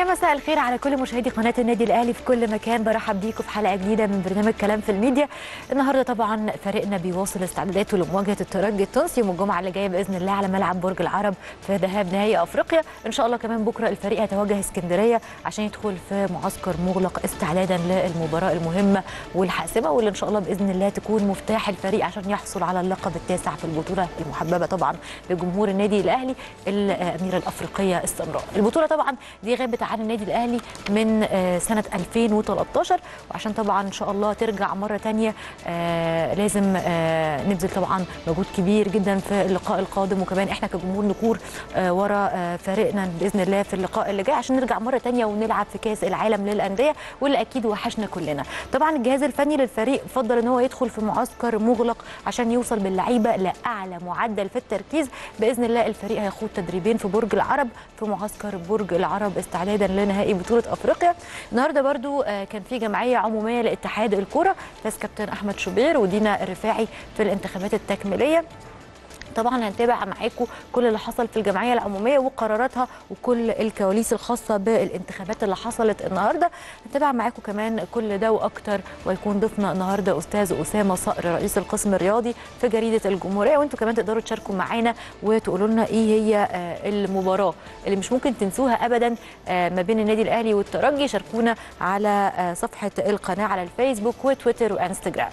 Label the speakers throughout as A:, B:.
A: يا مساء الخير على كل مشاهدي قناه النادي الاهلي في كل مكان برحب بيكم في حلقه جديده من برنامج كلام في الميديا النهارده طبعا فريقنا بيواصل استعداداته لمواجهه الترجي التونسي يوم الجمعه اللي جايه باذن الله على ملعب برج العرب في ذهاب نهائي افريقيا ان شاء الله كمان بكره الفريق هيتوجه اسكندريه عشان يدخل في معسكر مغلق استعدادا للمباراه المهمه والحاسمه واللي ان شاء الله باذن الله تكون مفتاح الفريق عشان يحصل على اللقب التاسع في البطوله المحببه طبعا لجمهور النادي الاهلي الاميره الافريقيه السمراء البطوله طبعا دي غابت عن النادي الاهلي من سنه 2013 وعشان طبعا ان شاء الله ترجع مره ثانيه لازم نبذل طبعا مجهود كبير جدا في اللقاء القادم وكمان احنا كجمهور نكون ورا فريقنا باذن الله في اللقاء اللي جاي عشان نرجع مره ثانيه ونلعب في كاس العالم للانديه واللي اكيد وحشنا كلنا طبعا الجهاز الفني للفريق فضل ان هو يدخل في معسكر مغلق عشان يوصل باللعيبه لاعلى معدل في التركيز باذن الله الفريق هيخوض تدريبين في برج العرب في معسكر برج العرب استعدادا لنهائي بطوله افريقيا النهارده برضو كان في جمعيه عموميه لاتحاد الكره فاز كابتن احمد شوبير ودينا الرفاعي في الانتخابات التكميليه طبعا هنتابع معاكم كل اللي حصل في الجمعيه العموميه وقراراتها وكل الكواليس الخاصه بالانتخابات اللي حصلت النهارده هنتابع معاكم كمان كل ده واكتر ويكون ضيفنا النهارده استاذ اسامه صقر رئيس القسم الرياضي في جريده الجمهوريه وانتم كمان تقدروا تشاركوا معانا وتقولوا لنا ايه هي المباراه اللي مش ممكن تنسوها ابدا ما بين النادي الاهلي والترجي شاركونا على صفحه القناه على الفيسبوك وتويتر وانستجرام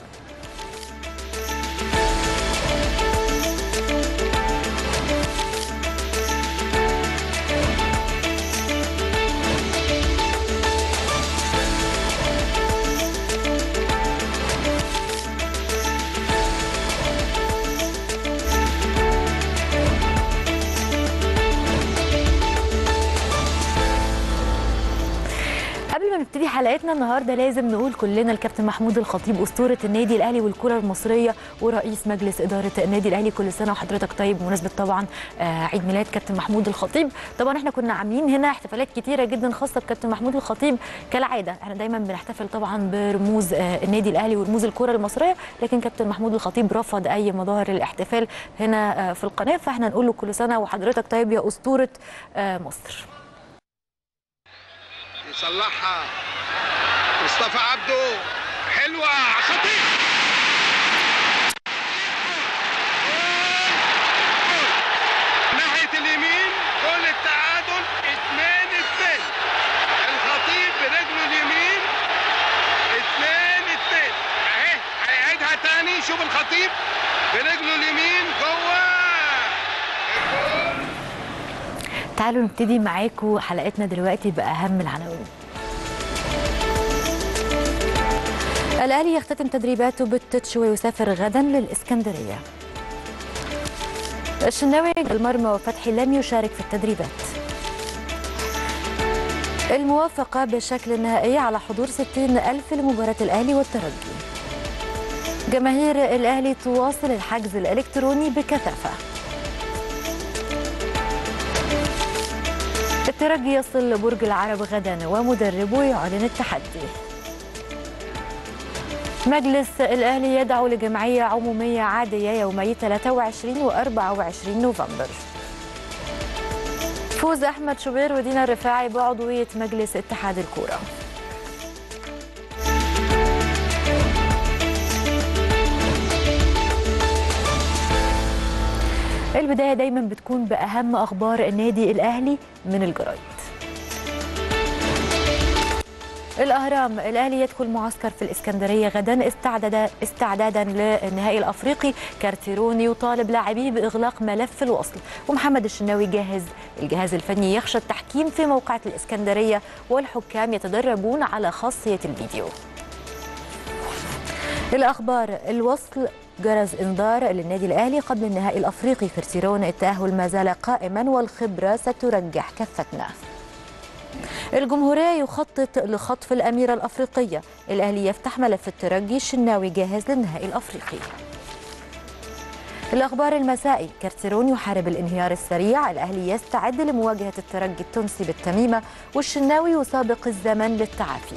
A: قبل ما نبتدي حلقتنا النهارده لازم نقول كلنا الكابتن محمود الخطيب اسطوره النادي الاهلي والكره المصريه ورئيس مجلس اداره النادي الاهلي كل سنه وحضرتك طيب بمناسبه طبعا عيد ميلاد كابتن محمود الخطيب طبعا احنا كنا عاملين هنا احتفالات كتيره جدا خاصه بكابتن محمود الخطيب كالعاده احنا دايما بنحتفل طبعا برموز النادي الاهلي ورموز الكره المصريه لكن كابتن محمود الخطيب رفض اي مظاهر الاحتفال هنا في القناه فاحنا نقول له كل سنه وحضرتك طيب يا اسطوره مصر
B: يصلحها مصطفى عبده حلوه خطير ناحيه اليمين جول التعادل 2 2 الخطيب برجله اليمين 2 2 اهي هيعيدها تاني شوف الخطيب برجله اليمين جوه
A: تعالوا نبتدي معاكم حلقتنا دلوقتي باهم العناوين الاهلي يختتم تدريباته بالتتش ويسافر غدا للاسكندريه الشناوي المرمى وفتحي لم يشارك في التدريبات الموافقة بالشكل النهائي على حضور 60 ألف لمباراة الأهلي والترجي جماهير الأهلي تواصل الحجز الإلكتروني بكثافة الترجي يصل برج العرب غدا ومدربه يعلن التحدي مجلس الأهلي يدعو لجمعية عمومية عادية يومي 23 و 24 نوفمبر فوز أحمد شوبير ودينا الرفاعي بعضوية مجلس اتحاد الكورة البداية دايما بتكون بأهم أخبار النادي الأهلي من الجرايد الأهرام الأهلي يدخل معسكر في الإسكندرية غدا استعدادا استعدادا للنهائي الأفريقي كارتيروني يطالب لاعبيه بإغلاق ملف الوصل ومحمد الشناوي جاهز الجهاز الفني يخشى التحكيم في موقعة الإسكندرية والحكام يتدربون على خاصية الفيديو الأخبار الوصل جرس انذار للنادي الاهلي قبل النهائي الافريقي في ارتيرون التاهل ما زال قائما والخبره سترجح كفتنا الجمهورية يخطط لخطف الأميرة الأفريقية الأهلي يفتح ملف الترجي الشناوي جاهز للنهائي الأفريقي الأخبار المسائي كارتيرون يحارب الانهيار السريع الأهلي يستعد لمواجهة الترجي التونسي بالتميمة والشناوي يسابق الزمن للتعافي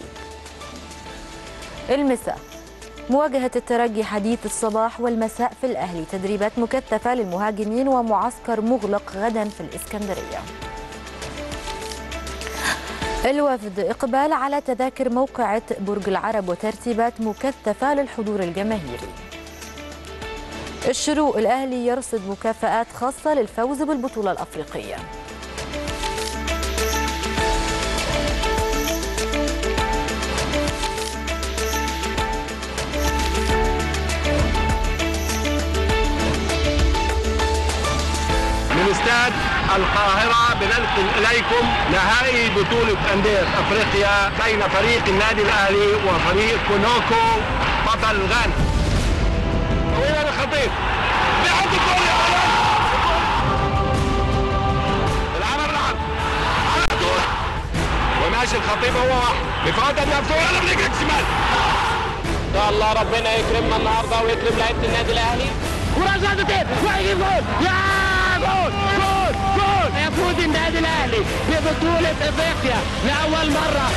A: المساء مواجهة الترجي حديث الصباح والمساء في الأهلي تدريبات مكثفة للمهاجمين ومعسكر مغلق غدا في الإسكندرية الوفد إقبال على تذاكر موقعة برج العرب وترتيبات مكثفة للحضور الجماهيري الشروق الأهلي يرصد مكافآت خاصة للفوز بالبطولة الأفريقية
B: من استاد القاهرة بننقل إليكم نهائي بطولة أندية أفريقيا بين فريق النادي الأهلي وفريق كونوكو بطل غانا. طويلة للخطيب بيحط الجول يا ولد العمر لعب على الجول وماشي الخطيب هو واحد بفرادة مفتوح يلا برجلك شمال
C: ان شاء الله ربنا يكرمنا النهارده ويكرم لعيبه النادي الاهلي كره زادتين وهيجيب جول يا جول جول جول يفوز النادي الاهلي ببطوله افريقيا لاول مره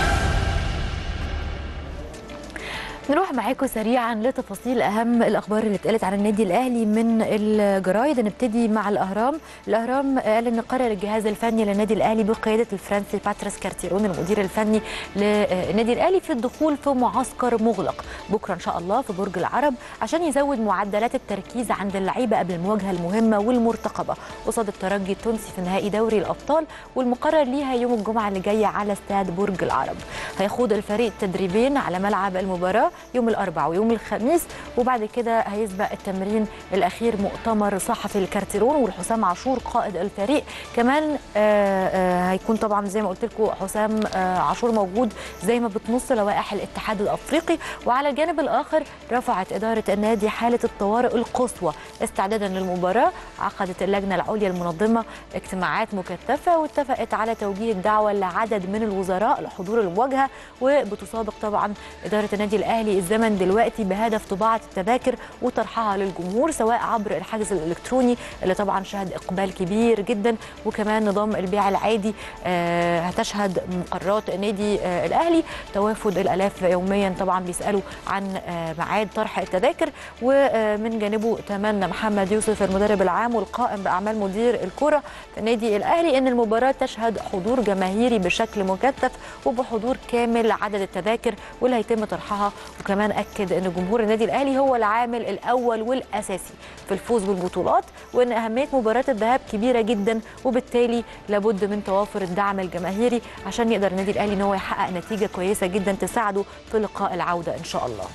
A: نروح معاكم سريعا لتفاصيل اهم الاخبار اللي اتقالت عن النادي الاهلي من الجرايد نبتدي مع الاهرام الاهرام قال ان قرر الجهاز الفني للنادي الاهلي بقياده الفرنسي باتريس كارتيرون المدير الفني للنادي الاهلي في الدخول في معسكر مغلق بكره ان شاء الله في برج العرب عشان يزود معدلات التركيز عند اللعيبه قبل المواجهه المهمه والمرتقبه قصاد الترجي التونسي في نهائي دوري الابطال والمقرر ليها يوم الجمعه اللي جايه على استاد برج العرب هيخوض الفريق تدريبين على ملعب المباراه يوم الاربعاء ويوم الخميس وبعد كده هيسبق التمرين الاخير مؤتمر صحفي الكارتيرون والحسام عاشور قائد الفريق كمان آه، آه، هيكون طبعا زي ما قلت لكم حسام آه، عاشور موجود زي ما بتنص لوائح الاتحاد الافريقي وعلى الجانب الاخر رفعت اداره النادي حاله الطوارئ القصوى استعدادا للمباراه عقدت اللجنه العليا المنظمه اجتماعات مكثفه واتفقت على توجيه الدعوه لعدد من الوزراء لحضور المواجهه وبتسابق طبعا اداره النادي الاهلي الزمن دلوقتي بهدف طباعه التذاكر وطرحها للجمهور سواء عبر الحجز الالكتروني اللي طبعا شهد اقبال كبير جدا وكمان نظام البيع العادي آه، هتشهد مقررات النادي آه، الاهلي توافد الالاف يوميا طبعا بيسالوا عن آه، ميعاد طرح التذاكر ومن جانبه تمنى محمد يوسف المدرب العام والقائم باعمال مدير الكره في النادي الاهلي ان المباراه تشهد حضور جماهيري بشكل مكثف وبحضور كامل عدد التذاكر واللي هيتم طرحها وكمان اكد ان جمهور النادي الاهلي هو العامل الاول والاساسي في الفوز بالبطولات وان اهميه مباراه الذهاب كبيره جدا وبالتالي لابد من توافر الدعم الجماهيري عشان يقدر النادي الاهلي ان هو يحقق نتيجه كويسه جدا تساعده في لقاء العوده ان شاء الله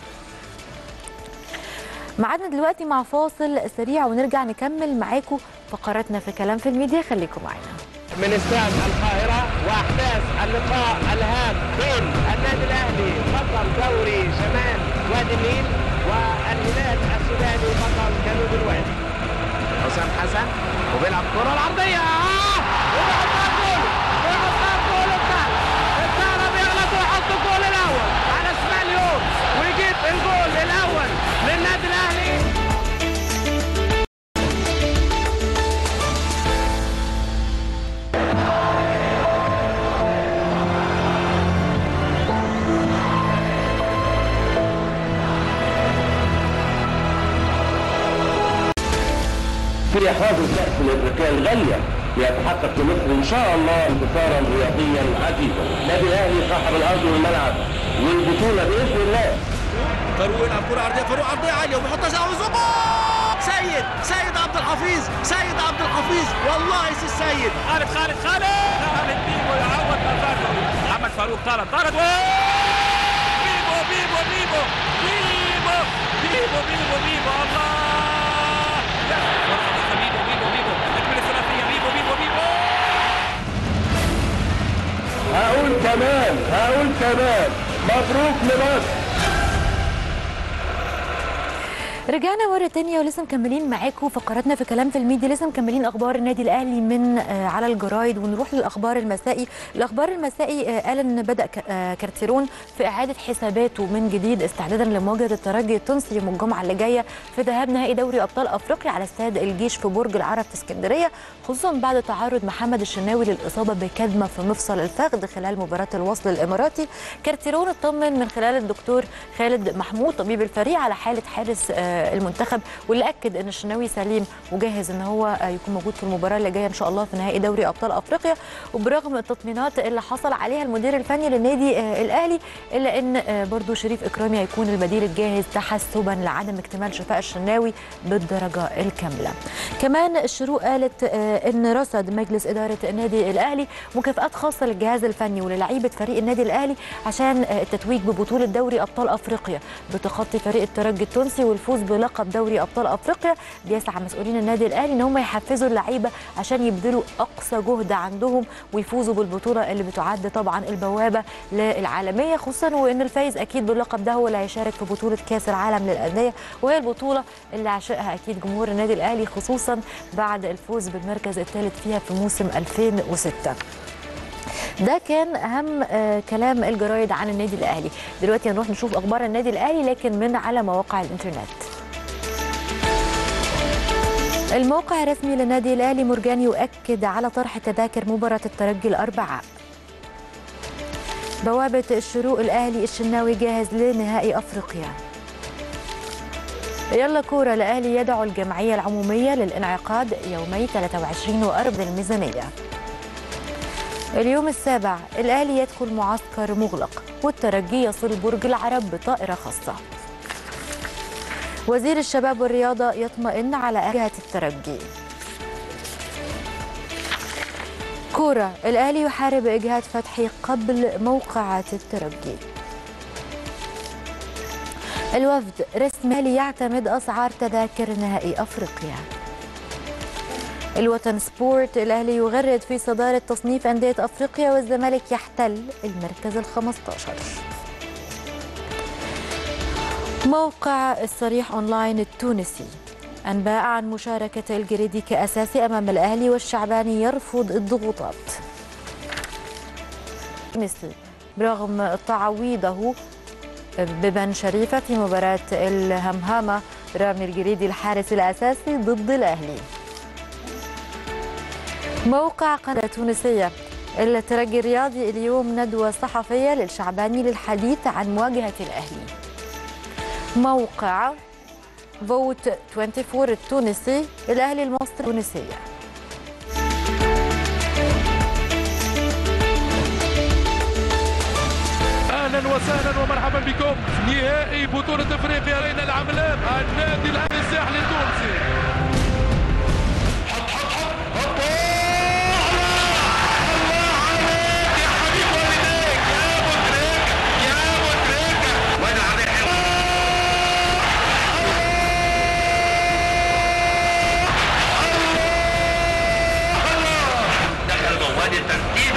A: معادنا دلوقتي مع فاصل سريع ونرجع نكمل معاكم فقراتنا في كلام في الميديا خليكم معانا
C: من استاد القاهره واحداث اللقاء الهام بين النادي الاهلي بطل دوري شمال وادي النيل والهلال السوداني بطل جنوب الوادي حسام حسن وبيلعب كره العرضيه آه! وبيحطها جول بيحطها جول الثاني الثاني بيغلط ويحط الجول الاول على شمال يوم ويجيب الجول الاول للنادي الاهلي
D: في احراز الكأس الافريقيه الغاليه ليتحقق في مصر ان شاء الله انتصارا رياضيا عزيزا. النادي الاهلي صاحب الارض والملعب والبطوله باذن الله.
E: فاروق يلعب كرة عرضية فاروق عرضية عالية وبيحطها شعر وزوبا سيد سيد عبد الحفيظ سيد عبد الحفيظ والله سي السيد
F: خالد خالد خالد خالد بيبو يعوض مفاده محمد فاروق طرد طرد و بيبو بيبو بيبو بيبو بيبو بيبو بيبو الله لا، فرصة لسه بيبو بيبو بيبو تكمل الثلاثية بيبو بيبو بيبو
D: هقول كمان هقول كمان مبروك لمصر.
A: رجعنا مرة تانية ولسه مكملين معاكم فقراتنا في كلام في الميديا لسه مكملين أخبار النادي الأهلي من آه، على الجرايد ونروح للأخبار المسائي الأخبار المسائي آه، قال إن بدأ ك- آه، كارتيرون في إعادة حساباته من جديد استعدادا لمواجهة الترجي التونسي يوم الجمعة اللي جاية في ذهاب نهائي دوري أبطال أفريقيا على استاد الجيش في برج العرب في اسكندرية خصوصا بعد تعرض محمد الشناوي للإصابة بكدمة في مفصل الفخذ خلال مباراة الوصل الإماراتي كارتيرون اطمن من خلال الدكتور خالد محمود طبيب الفريق على حالة حارس آه، آه، المنتخب واللي اكد ان الشناوي سليم وجاهز ان هو آه، يكون موجود في المباراه اللي جايه ان شاء الله في نهائي دوري ابطال افريقيا وبرغم التطمينات اللي حصل عليها المدير الفني للنادي آه، الاهلي الا ان آه، برضو شريف اكرامي هيكون البديل الجاهز تحسبا لعدم اكتمال شفاء الشناوي بالدرجه الكامله. كمان الشروق قالت آه، ان رصد مجلس اداره النادي الاهلي مكافآت خاصه للجهاز الفني وللاعيبه فريق النادي الاهلي عشان آه، التتويج ببطوله دوري ابطال افريقيا بتخطي فريق الترجي التونسي والفوز بلقب دوري ابطال افريقيا بيسعى مسؤولين النادي الاهلي ان هم يحفزوا اللعيبه عشان يبذلوا اقصى جهد عندهم ويفوزوا بالبطوله اللي بتعد طبعا البوابه للعالميه خصوصا وان الفايز اكيد باللقب ده هو اللي هيشارك في بطوله كاس العالم للانديه وهي البطوله اللي عشقها اكيد جمهور النادي الاهلي خصوصا بعد الفوز بالمركز الثالث فيها في موسم 2006 ده كان اهم آه كلام الجرايد عن النادي الاهلي دلوقتي هنروح نشوف اخبار النادي الاهلي لكن من على مواقع الانترنت الموقع الرسمي للنادي الاهلي مرجان يؤكد على طرح تذاكر مباراه الترجي الاربعاء بوابه الشروق الاهلي الشناوي جاهز لنهائي افريقيا يلا كوره الاهلي يدعو الجمعيه العموميه للانعقاد يومي 23 واربع الميزانيه اليوم السابع الأهلي يدخل معسكر مغلق والترجي يصل برج العرب بطائرة خاصة وزير الشباب والرياضة يطمئن على جهة الترجي كورة الأهلي يحارب إجهاد فتحي قبل موقعة الترجي الوفد رسمي يعتمد أسعار تذاكر نهائي أفريقيا الوطن سبورت الأهلي يغرد في صدارة تصنيف أندية أفريقيا والزمالك يحتل المركز الخمستاشر موقع الصريح أونلاين التونسي أنباء عن مشاركة الجريدي كأساسي أمام الأهلي والشعباني يرفض الضغوطات ميسي برغم تعويضه ببن شريفة في مباراة الهمهامة رامي الجريدي الحارس الأساسي ضد الأهلي موقع قناة تونسية الترجي الرياضي اليوم ندوة صحفية للشعباني للحديث عن مواجهة الأهلي موقع فوت 24 التونسي الأهلي المصري التونسية
G: اهلا وسهلا ومرحبا بكم نهائي بطولة افريقيا لين العملاق النادي الاهلي الساحلي التونسي
B: دخل جواد التسديد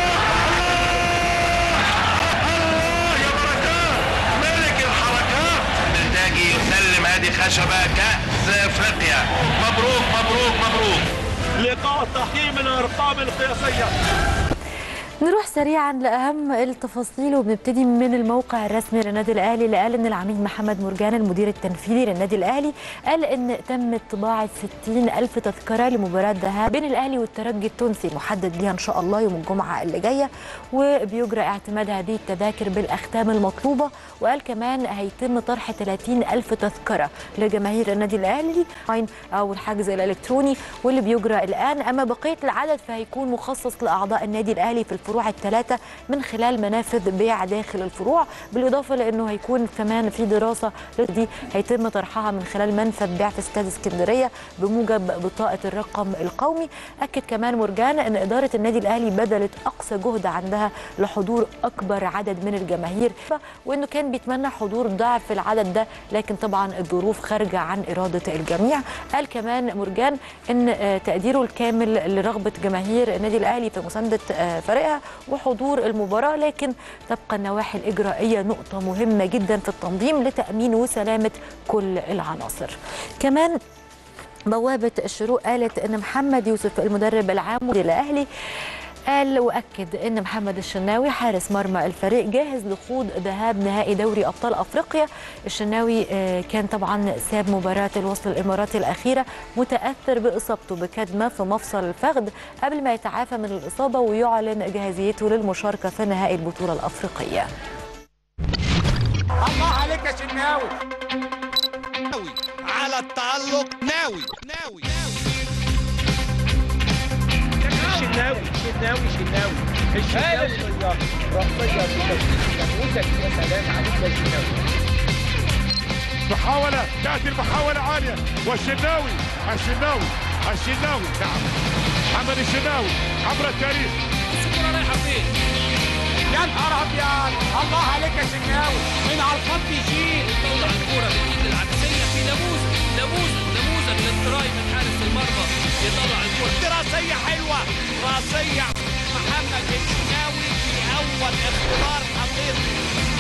B: ملك الحركات بلداجي يسلم هذه خشبة كأس افريقيا مبروك مبروك مبروك
E: لقاء تحكيم الارقام القياسيه
A: نروح سريعا لاهم التفاصيل وبنبتدي من الموقع الرسمي للنادي الاهلي اللي قال ان العميد محمد مرجان المدير التنفيذي للنادي الاهلي قال ان تم طباعه 60 الف تذكره لمباراه ذهاب بين الاهلي والترجي التونسي محدد ليها ان شاء الله يوم الجمعه اللي جايه وبيجرى اعتماد هذه التذاكر بالاختام المطلوبه وقال كمان هيتم طرح 30 الف تذكره لجماهير النادي الاهلي او الحجز الالكتروني واللي بيجرى الان اما بقيه العدد فهيكون مخصص لاعضاء النادي الاهلي في الفروع الثلاثه من خلال منافذ بيع داخل الفروع بالاضافه لانه هيكون كمان في دراسه دي هيتم طرحها من خلال منفذ بيع في استاد اسكندريه بموجب بطاقه الرقم القومي اكد كمان مرجان ان اداره النادي الاهلي بذلت اقصى جهد عندها لحضور اكبر عدد من الجماهير وانه كان بيتمنى حضور ضعف العدد ده لكن طبعا الظروف خارجه عن اراده الجميع قال كمان مرجان ان آه، تقديره الكامل لرغبه جماهير النادي الاهلي في مسانده آه، فريقها وحضور المباراه لكن تبقى النواحي الاجرائيه نقطه مهمه جدا في التنظيم لتامين وسلامه كل العناصر كمان بوابة الشروق قالت أن محمد يوسف المدرب العام للأهلي قال واكد ان محمد الشناوي حارس مرمى الفريق جاهز لخوض ذهاب نهائي دوري ابطال افريقيا الشناوي آه، كان طبعا ساب مباراه الوصل الاماراتي الاخيره متاثر باصابته بكدمه في مفصل الفخذ قبل ما يتعافى من الاصابه ويعلن جاهزيته للمشاركه في نهائي البطوله الافريقيه
E: الله عليك يا شناوي والتألق ناوي ناوي
C: الشناوي الشناوي الشناوي الشناوي رأسية نموذج يا سلام عليك يا الشناوي
G: محاولة تأتي المحاولة عالية والشناوي الشناوي الشناوي نعم محمد الشناوي عبر التاريخ
F: الكرة رايحة فين؟
E: يا نهار ابيض الله عليك يا شناوي من على الخط يشيل
F: يطلع الكرة بالايد العكسية في نموذج نموذج نموذج للتراي من حارس المرمى يطلع الكرة
E: دي راسية حلوة راسية محمد الشناوي في أول اختبار حقيقي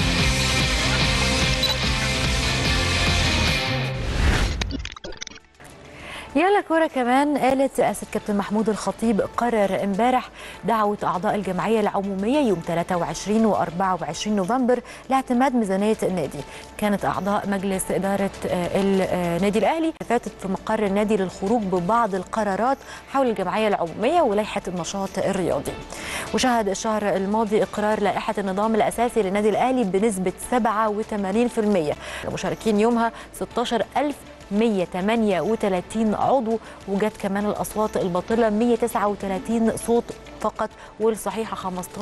A: يلا كورة كمان قالت رئاسة كابتن محمود الخطيب قرر امبارح دعوة أعضاء الجمعية العمومية يوم 23 و 24 نوفمبر لاعتماد ميزانية النادي كانت أعضاء مجلس إدارة آه، النادي الأهلي فاتت في مقر النادي للخروج ببعض القرارات حول الجمعية العمومية ولائحة النشاط الرياضي وشهد الشهر الماضي إقرار لائحة النظام الأساسي للنادي الأهلي بنسبة 87% المشاركين يومها 16000 138 عضو وجت كمان الأصوات الباطلة 139 صوت فقط والصحيحة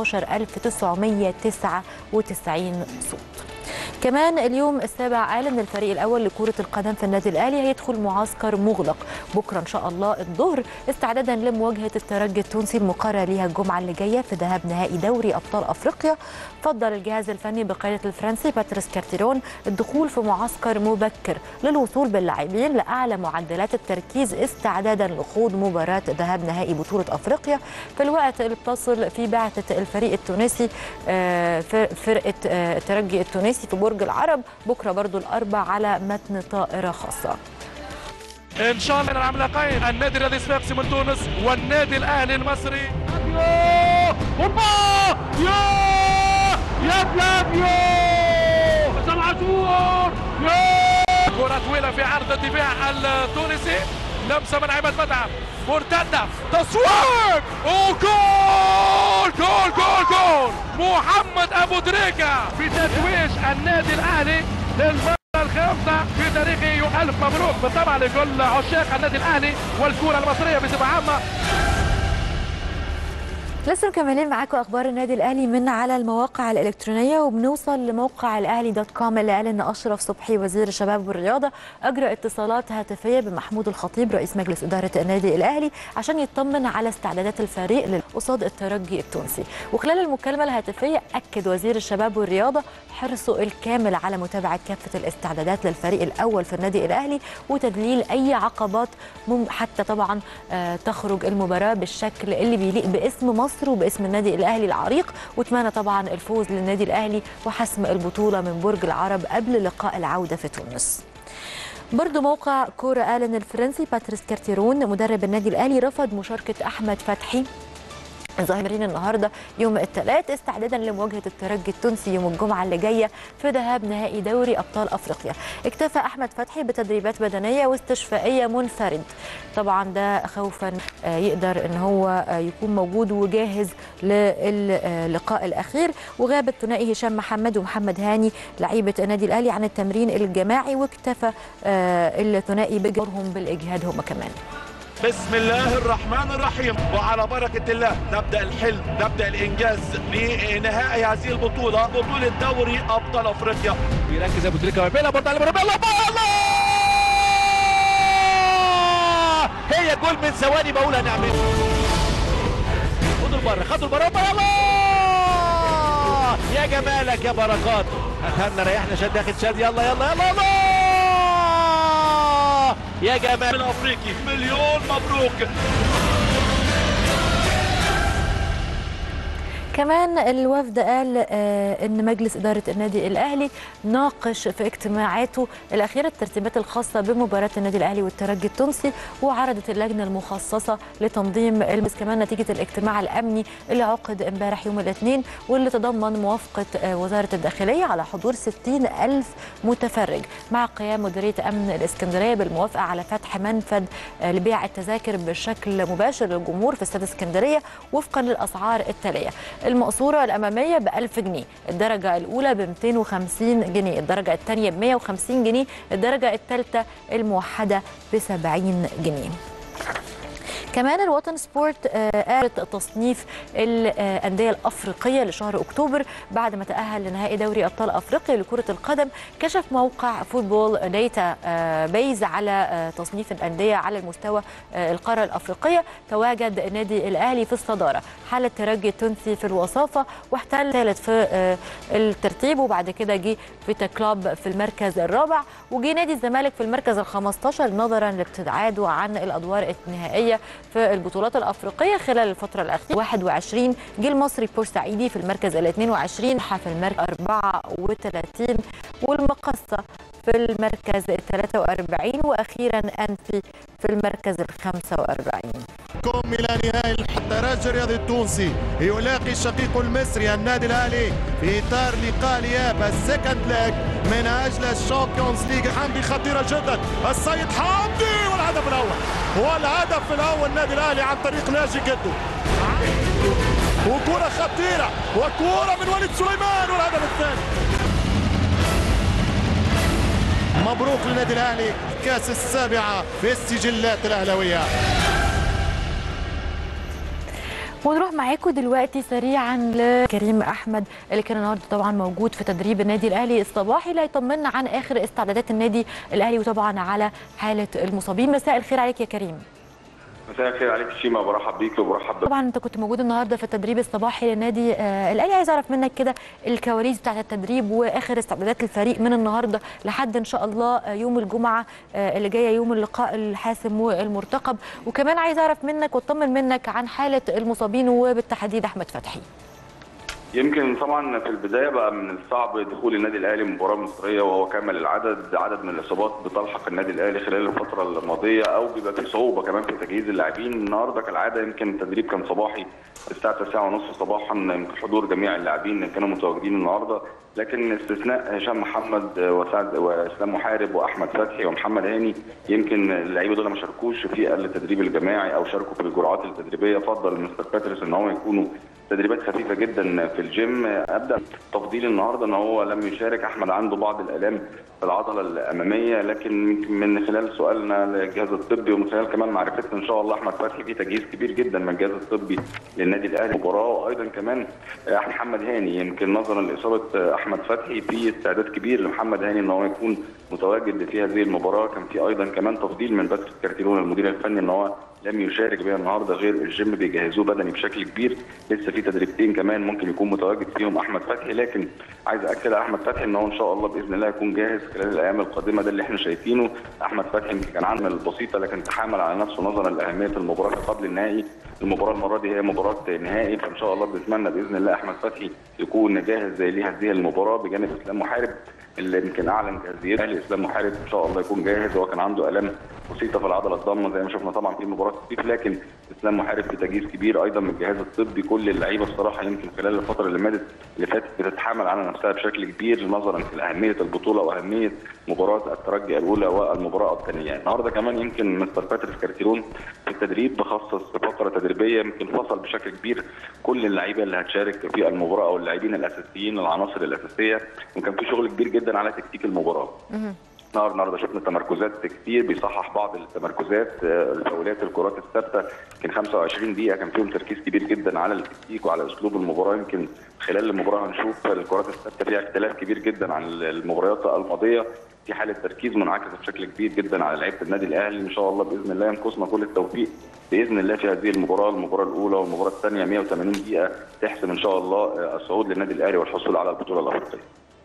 A: 15999 صوت كمان اليوم السابع اعلن الفريق الاول لكره القدم في النادي الاهلي هيدخل معسكر مغلق بكره ان شاء الله الظهر استعدادا لمواجهه الترجي التونسي المقرر ليها الجمعه اللي جايه في ذهاب نهائي دوري ابطال افريقيا فضل الجهاز الفني بقياده الفرنسي باتريس كارتيرون الدخول في معسكر مبكر للوصول باللاعبين لاعلى معدلات التركيز استعدادا لخوض مباراه ذهاب نهائي بطوله افريقيا في الوقت اللي بتصل في بعثه الفريق التونسي آه، فر- فرقه آه، الترجي التونسي في برج العرب بكره برضو الاربع على متن طائره خاصه
G: ان شاء الله العملاقين النادي الرياضي الصفاقسي من تونس والنادي الاهلي المصري هوبا يا يا فلافيو حسام عاشور يا كرة طويلة في عرض الدفاع التونسي لمسة من عماد متعب مرتدة تصويب وجول جول جول جول محمد ابو تريكة في تتويج النادي الاهلي للمرة الخامسة في تاريخه ألف مبروك بالطبع لكل عشاق النادي الأهلي والكرة المصرية بصفة عامة
A: لسه مكملين معاكم اخبار النادي الاهلي من على المواقع الالكترونيه وبنوصل لموقع الاهلي دوت كوم اللي قال ان اشرف صبحي وزير الشباب والرياضه اجرى اتصالات هاتفيه بمحمود الخطيب رئيس مجلس اداره النادي الاهلي عشان يطمن على استعدادات الفريق قصاد الترجي التونسي وخلال المكالمه الهاتفيه اكد وزير الشباب والرياضه حرصه الكامل على متابعه كافه الاستعدادات للفريق الاول في النادي الاهلي وتذليل اي عقبات مم- حتى طبعا آه، تخرج المباراه بالشكل اللي بيليق باسم مصر وباسم النادي الاهلي العريق واتمنى طبعا الفوز للنادي الاهلي وحسم البطوله من برج العرب قبل لقاء العوده في تونس برضو موقع كورة قال ان الفرنسي باتريس كارتيرون مدرب النادي الاهلي رفض مشاركه احمد فتحي ظاهرين النهارده يوم الثلاث استعدادا لمواجهه الترجي التونسي يوم الجمعه اللي جايه في ذهاب نهائي دوري ابطال افريقيا اكتفى احمد فتحي بتدريبات بدنيه واستشفائيه منفرد طبعا ده خوفا آه، يقدر ان هو آه، يكون موجود وجاهز للقاء الاخير وغاب الثنائي هشام محمد ومحمد هاني لعيبه النادي الاهلي عن التمرين الجماعي واكتفى آه، الثنائي بجرهم بالاجهاد هم كمان
H: بسم الله الرحمن الرحيم وعلى بركة الله نبدأ الحلم نبدأ الإنجاز لنهائي هذه البطولة بطولة دوري أبطال أفريقيا
E: بيركز ابو تريكه ويبيلها برضه على مرمى الله الله هي جول من ثواني بقولها نعمل خدوا البره خدوا البره هوبا الله يا جمالك يا بركات هتهنى ريحنا شد اخد شد يلا يلا يلا الله يا جمال
H: الأفريقي مليون مبروك
A: كمان الوفد قال آه، ان مجلس اداره النادي الاهلي ناقش في اجتماعاته الاخيره الترتيبات الخاصه بمباراه النادي الاهلي والترجي التونسي وعرضت اللجنه المخصصه لتنظيم المس كمان نتيجه الاجتماع الامني اللي عقد امبارح يوم الاثنين واللي تضمن موافقه آه، وزاره الداخليه على حضور 60 الف متفرج مع قيام مديريه امن الاسكندريه بالموافقه على فتح منفذ آه، لبيع التذاكر بشكل مباشر للجمهور في استاد اسكندريه وفقا للاسعار التاليه المقصوره الاماميه ب 1000 جنيه الدرجه الاولى ب 250 جنيه الدرجه الثانيه ب 150 جنيه الدرجه الثالثه الموحده ب 70 جنيه كمان الوطن سبورت آه، قالت تصنيف الأندية الأفريقية لشهر أكتوبر بعد ما تأهل لنهائي دوري أبطال أفريقيا لكرة القدم كشف موقع فوتبول داتا آه، بيز على آه، تصنيف الأندية على المستوى آه، القارة الأفريقية تواجد النادي الأهلي في الصدارة حال الترجي التونسي في الوصافة واحتل ثالث في آه، الترتيب وبعد كده جه فيتا كلوب في المركز الرابع وجه نادي الزمالك في المركز ال 15 نظرا لابتعاده عن الادوار النهائيه في البطولات الافريقيه خلال الفتره الاخيره 21 جه المصري بورسعيدي في المركز ال 22 في المركز 34 والمقصه في المركز ال 43 واخيرا انفي في المركز ال 45
I: كم الى نهائي الترجي الرياضي التونسي يلاقي شقيقه المصري النادي الاهلي في اطار لقاء الاياب السكند ليج من اجل الشامبيونز ليج حمدي خطيره جدا السيد حمدي والهدف الاول والهدف الاول النادي الاهلي عن طريق ناجي جدو وكرة خطيرة وكرة من وليد سليمان والهدف الثاني مبروك للنادي الاهلي كاس السابعة في السجلات الاهلاوية
A: ونروح معاكم دلوقتي سريعا لكريم احمد اللي كان النهارده طبعا موجود في تدريب النادي الاهلي الصباحي اللي هيطمنا عن اخر استعدادات النادي الاهلي وطبعا على حاله المصابين مساء الخير عليك يا كريم
J: مساء الخير عليك شيما برحب بيك وبرحب
A: طبعا انت كنت موجود النهارده في التدريب الصباحي للنادي آه الاهلي عايز اعرف منك كده الكواليس بتاعه التدريب واخر استعدادات الفريق من النهارده لحد ان شاء الله آه، يوم الجمعه آه اللي جايه يوم اللقاء الحاسم والمرتقب وكمان عايز اعرف منك واطمن منك عن حاله المصابين وبالتحديد احمد فتحي
J: يمكن طبعا في البدايه بقى من الصعب دخول النادي الاهلي مباراه مصريه وهو كامل العدد عدد من الاصابات بتلحق النادي الاهلي خلال الفتره الماضيه او بيبقى في صعوبه كمان في تجهيز اللاعبين النهارده كالعاده يمكن التدريب كان صباحي الساعه 9:30 صباحا يمكن حضور جميع اللاعبين كانوا متواجدين النهارده لكن استثناء هشام محمد وسعد واسلام محارب واحمد فتحي ومحمد هاني يمكن اللعيبه دول ما شاركوش في التدريب الجماعي او شاركوا في الجرعات التدريبيه فضل مستر باتريس ان هم يكونوا تدريبات خفيفه جدا في الجيم ابدا تفضيل النهارده ان هو لم يشارك احمد عنده بعض الالام في العضله الاماميه لكن من خلال سؤالنا للجهاز الطبي ومن خلال كمان معرفتنا ان شاء الله احمد فتحي في تجهيز كبير جدا من الجهاز الطبي للنادي الاهلي مباراه وايضا كمان محمد هاني يمكن نظرا لاصابه احمد فتحي في استعداد كبير لمحمد هاني ان هو يكون متواجد في هذه المباراه كان في ايضا كمان تفضيل من باتريس كارتيرون المدير الفني ان هو لم يشارك بها النهارده غير الجيم بيجهزوه بدني بشكل كبير لسه في تدريبتين كمان ممكن يكون متواجد فيهم احمد فتحي لكن عايز اكد على احمد فتحي ان هو ان شاء الله باذن الله يكون جاهز خلال الايام القادمه ده اللي احنا شايفينه احمد فتحي يمكن كان عامل بسيطه لكن تحامل على نفسه نظرا لاهميه المباراه قبل النهائي المباراه المره دي هي مباراه نهائي فان شاء الله بنتمنى باذن الله احمد فتحي يكون جاهز لهذه المباراه بجانب اسلام محارب اللي يمكن اعلن جاهزيته اسلام محارب ان شاء الله يكون جاهز هو كان عنده الام بسيطه في العضله الضامه زي ما شفنا طبعا في مباراه الصيف لكن اسلام محارب في تجهيز كبير ايضا من الجهاز الطبي كل اللعيبه الصراحه يمكن خلال الفتره اللي ماتت اللي فاتت بتتحامل على نفسها بشكل كبير نظرا لاهميه البطوله واهميه مباراه الترجي الاولى والمباراه الثانيه النهارده كمان يمكن مستر باتريس كارتيرون في التدريب بخصص فقره تدريبيه يمكن فصل بشكل كبير كل اللعيبه اللي هتشارك في المباراه او اللاعبين الاساسيين العناصر الاساسيه وكان في شغل كبير جدا على تكتيك المباراه النهارده النهارده شفنا تمركزات كتير بيصحح بعض التمركزات الفاولات الكرات الثابته يمكن 25 دقيقه كان فيهم تركيز كبير جدا على التكتيك وعلى اسلوب المباراه يمكن خلال المباراه هنشوف الكرات الثابته فيها اختلاف كبير جدا عن المباريات الماضيه في حاله تركيز منعكسه بشكل كبير جدا على لعيبه النادي الاهلي ان شاء الله باذن الله ينقصنا كل التوفيق باذن الله في هذه المباراه المباراه الاولى والمباراه الثانيه 180 دقيقه تحسم ان شاء الله الصعود للنادي الاهلي والحصول على البطوله الافريقيه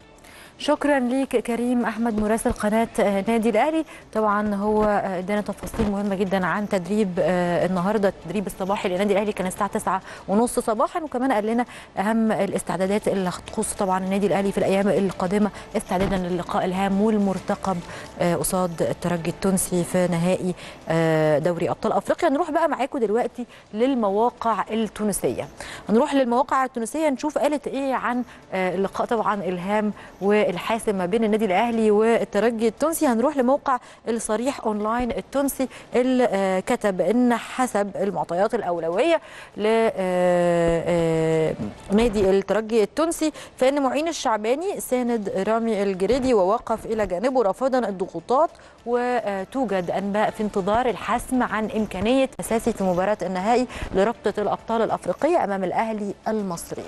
A: شكرا ليك كريم احمد مراسل قناه نادي الاهلي طبعا هو ادانا تفاصيل مهمه جدا عن تدريب النهارده التدريب الصباحي لنادي الاهلي كان الساعه 9 ونص صباحا وكمان قال لنا اهم الاستعدادات اللي هتخص طبعا النادي الاهلي في الايام القادمه استعدادا للقاء الهام والمرتقب قصاد الترجي التونسي في نهائي دوري ابطال افريقيا نروح بقى معاكم دلوقتي للمواقع التونسيه هنروح للمواقع التونسيه نشوف قالت ايه عن اللقاء طبعا الهام و الحاسم ما بين النادي الاهلي والترجي التونسي هنروح لموقع الصريح اونلاين التونسي اللي كتب ان حسب المعطيات الاولويه لنادي نادي الترجي التونسي فإن معين الشعباني ساند رامي الجريدي ووقف إلى جانبه رافضا الضغوطات وتوجد أنباء في انتظار الحسم عن إمكانية أساسي في مباراة النهائي لرابطة الأبطال الأفريقية أمام الأهلي المصري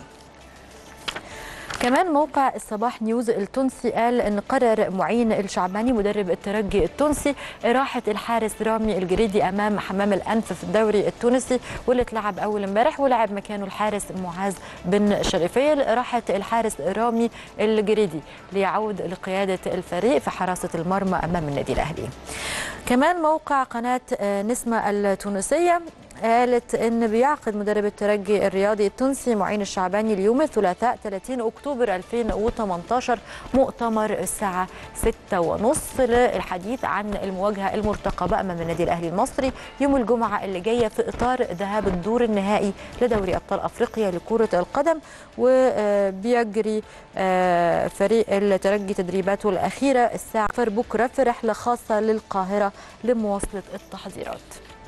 A: كمان موقع الصباح نيوز التونسي قال ان قرر معين الشعباني مدرب الترجي التونسي راحه الحارس رامي الجريدي امام حمام الانف في الدوري التونسي واللي اتلعب اول امبارح ولعب مكانه الحارس معاذ بن شريفيه راحه الحارس رامي الجريدي ليعود لقياده الفريق في حراسه المرمى امام النادي الاهلي. كمان موقع قناه نسمه التونسيه قالت ان بيعقد مدرب الترجي الرياضي التونسي معين الشعباني اليوم الثلاثاء 30 اكتوبر 2018 مؤتمر الساعه 6:30 للحديث عن المواجهه المرتقبه امام النادي الاهلي المصري يوم الجمعه اللي جايه في اطار ذهاب الدور النهائي لدوري ابطال افريقيا لكره القدم وبيجري فريق الترجي تدريباته الاخيره الساعه بكره في رحله خاصه للقاهره لمواصله التحضيرات.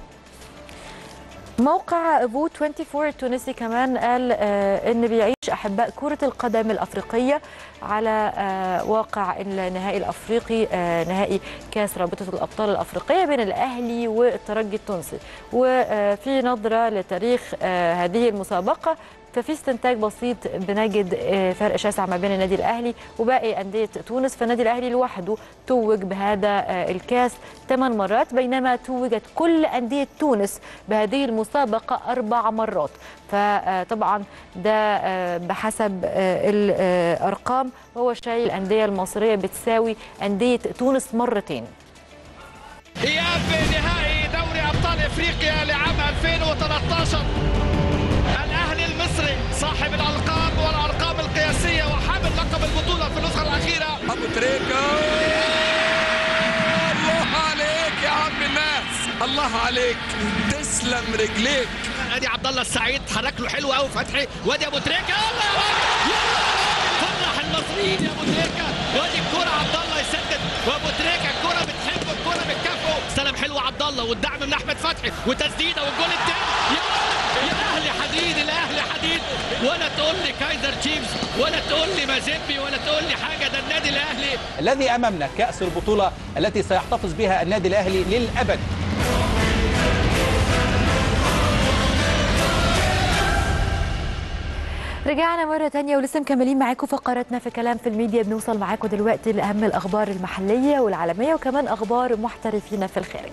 A: موقع فو 24 التونسي كمان قال آه ان بيعيش احباء كره القدم الافريقيه على آه واقع النهائي الافريقي آه نهائي كاس رابطه الابطال الافريقيه بين الاهلي والترجي التونسي وفي نظره لتاريخ هذه المسابقه ففي استنتاج بسيط بنجد فرق شاسع ما بين النادي الاهلي وباقي انديه تونس فالنادي الاهلي لوحده توج بهذا الكاس ثمان مرات بينما توجت كل انديه تونس بهذه المسابقه اربع مرات فطبعا ده بحسب الارقام هو شايل الانديه المصريه بتساوي انديه تونس مرتين
E: اياب نهائي دوري ابطال افريقيا لعام 2013 الاهلي المصري صاحب الالقاب والارقام القياسيه وحامل لقب البطوله في النسخه الاخيره
F: ابو تريكه الله عليك يا عم الناس الله عليك تسلم رجليك
E: ادي عبد الله السعيد حرك له حلو قوي فتحي وادي ابو تريكه يلا فرح المصريين يا ابو تريكه وادي الكوره عبد الله يسدد وابو تريكه الكوره بتحبه الكوره بتكافئه استلم حلو عبد الله والدعم من احمد فتحي وتسديده والجول الثاني يا الاهلي حديد الاهلي حديد ولا تقول لي كايزر تشيفز ولا تقول لي مازيمبي ولا تقول لي حاجه ده النادي الاهلي
K: الذي امامنا كاس البطوله التي سيحتفظ بها النادي الاهلي للابد
A: رجعنا مرة تانية ولسه مكملين معاكم فقراتنا في كلام في الميديا بنوصل معاكم دلوقتي لأهم الأخبار المحلية والعالمية وكمان أخبار محترفين في الخارج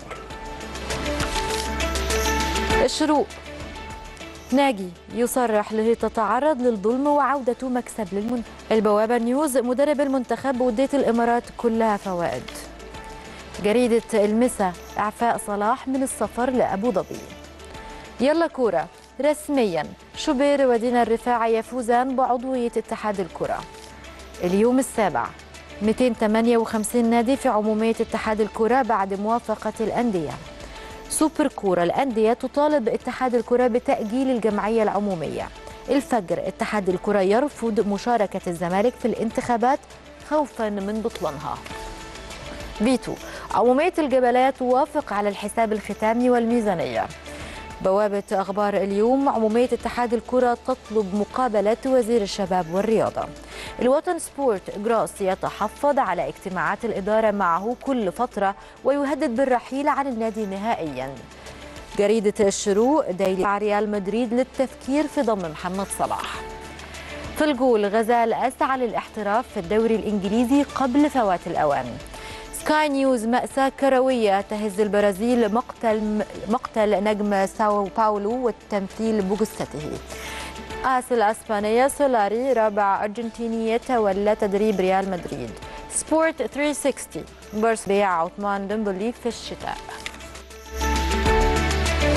A: الشروق ناجي يصرح له تتعرض للظلم وعودته مكسب للمن البوابة نيوز مدرب المنتخب ودية الإمارات كلها فوائد جريدة المسا إعفاء صلاح من السفر لأبو ظبي يلا كورة رسميا شوبير ودينا الرفاعي يفوزان بعضوية اتحاد الكرة اليوم السابع 258 نادي في عمومية اتحاد الكرة بعد موافقة الأندية سوبر كورة الأندية تطالب اتحاد الكرة بتأجيل الجمعية العمومية الفجر اتحاد الكرة يرفض مشاركة الزمالك في الانتخابات خوفا من بطلانها بيتو عمومية الجبلات توافق على الحساب الختامي والميزانية بوابة أخبار اليوم عمومية اتحاد الكرة تطلب مقابلة وزير الشباب والرياضة الوطن سبورت جراس يتحفظ على اجتماعات الإدارة معه كل فترة ويهدد بالرحيل عن النادي نهائيا جريدة الشروق ديلي ريال مدريد للتفكير في ضم محمد صلاح في الجول غزال أسعى للاحتراف في الدوري الإنجليزي قبل فوات الأوان سكاي نيوز مأساة كروية تهز البرازيل مقتل مقتل نجم ساو باولو والتمثيل بجثته آس الأسبانية سولاري رابع أرجنتيني يتولى تدريب ريال مدريد سبورت 360 بورس بيع عثمان ديمبلي في الشتاء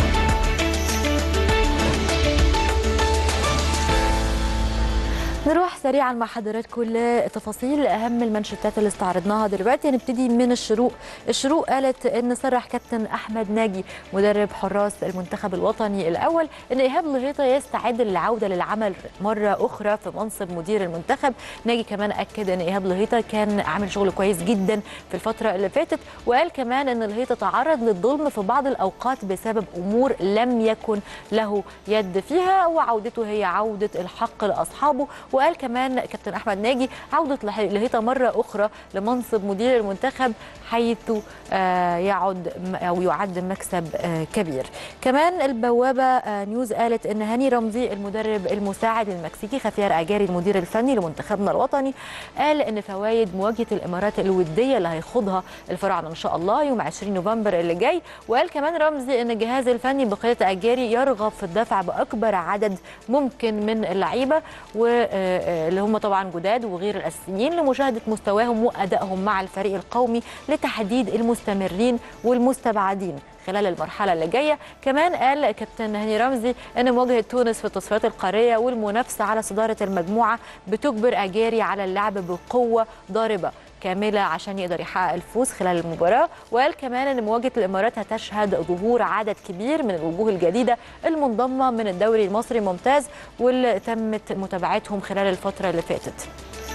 A: نروح سريعا مع حضراتكم كل تفاصيل اهم المانشيتات اللي استعرضناها دلوقتي هنبتدي من الشروق الشروق قالت ان صرح كابتن احمد ناجي مدرب حراس المنتخب الوطني الاول ان ايهاب لهيطه يستعد للعوده للعمل مره اخرى في منصب مدير المنتخب ناجي كمان اكد ان ايهاب لهيطه كان عامل شغل كويس جدا في الفتره اللي فاتت وقال كمان ان لهيطه تعرض للظلم في بعض الاوقات بسبب امور لم يكن له يد فيها وعودته هي عوده الحق لاصحابه وقال كمان كابتن احمد ناجي عوده لح- لهيطه مره اخرى لمنصب مدير المنتخب حيث آه، يعد م- او يعد مكسب آه، كبير كمان البوابه آه، نيوز قالت ان هاني رمزي المدرب المساعد المكسيكي خفير اجاري المدير الفني لمنتخبنا الوطني قال ان فوائد مواجهه الامارات الوديه اللي هيخوضها الفراعنه ان شاء الله يوم 20 نوفمبر اللي جاي وقال كمان رمزي ان الجهاز الفني بقياده اجاري يرغب في الدفع باكبر عدد ممكن من اللعيبه واللي هم طبعا جداد وغير الاساسيين لمشاهده مستواهم وادائهم مع الفريق القومي لتحديد المستمرين والمستبعدين خلال المرحله اللي جايه كمان قال كابتن هاني رمزي ان مواجهه تونس في التصفيات القاريه والمنافسه على صداره المجموعه بتجبر اجاري على اللعب بقوه ضاربه كامله عشان يقدر يحقق الفوز خلال المباراه وقال كمان ان مواجهه الامارات هتشهد ظهور عدد كبير من الوجوه الجديده المنضمه من الدوري المصري الممتاز واللي تمت متابعتهم خلال الفتره اللي فاتت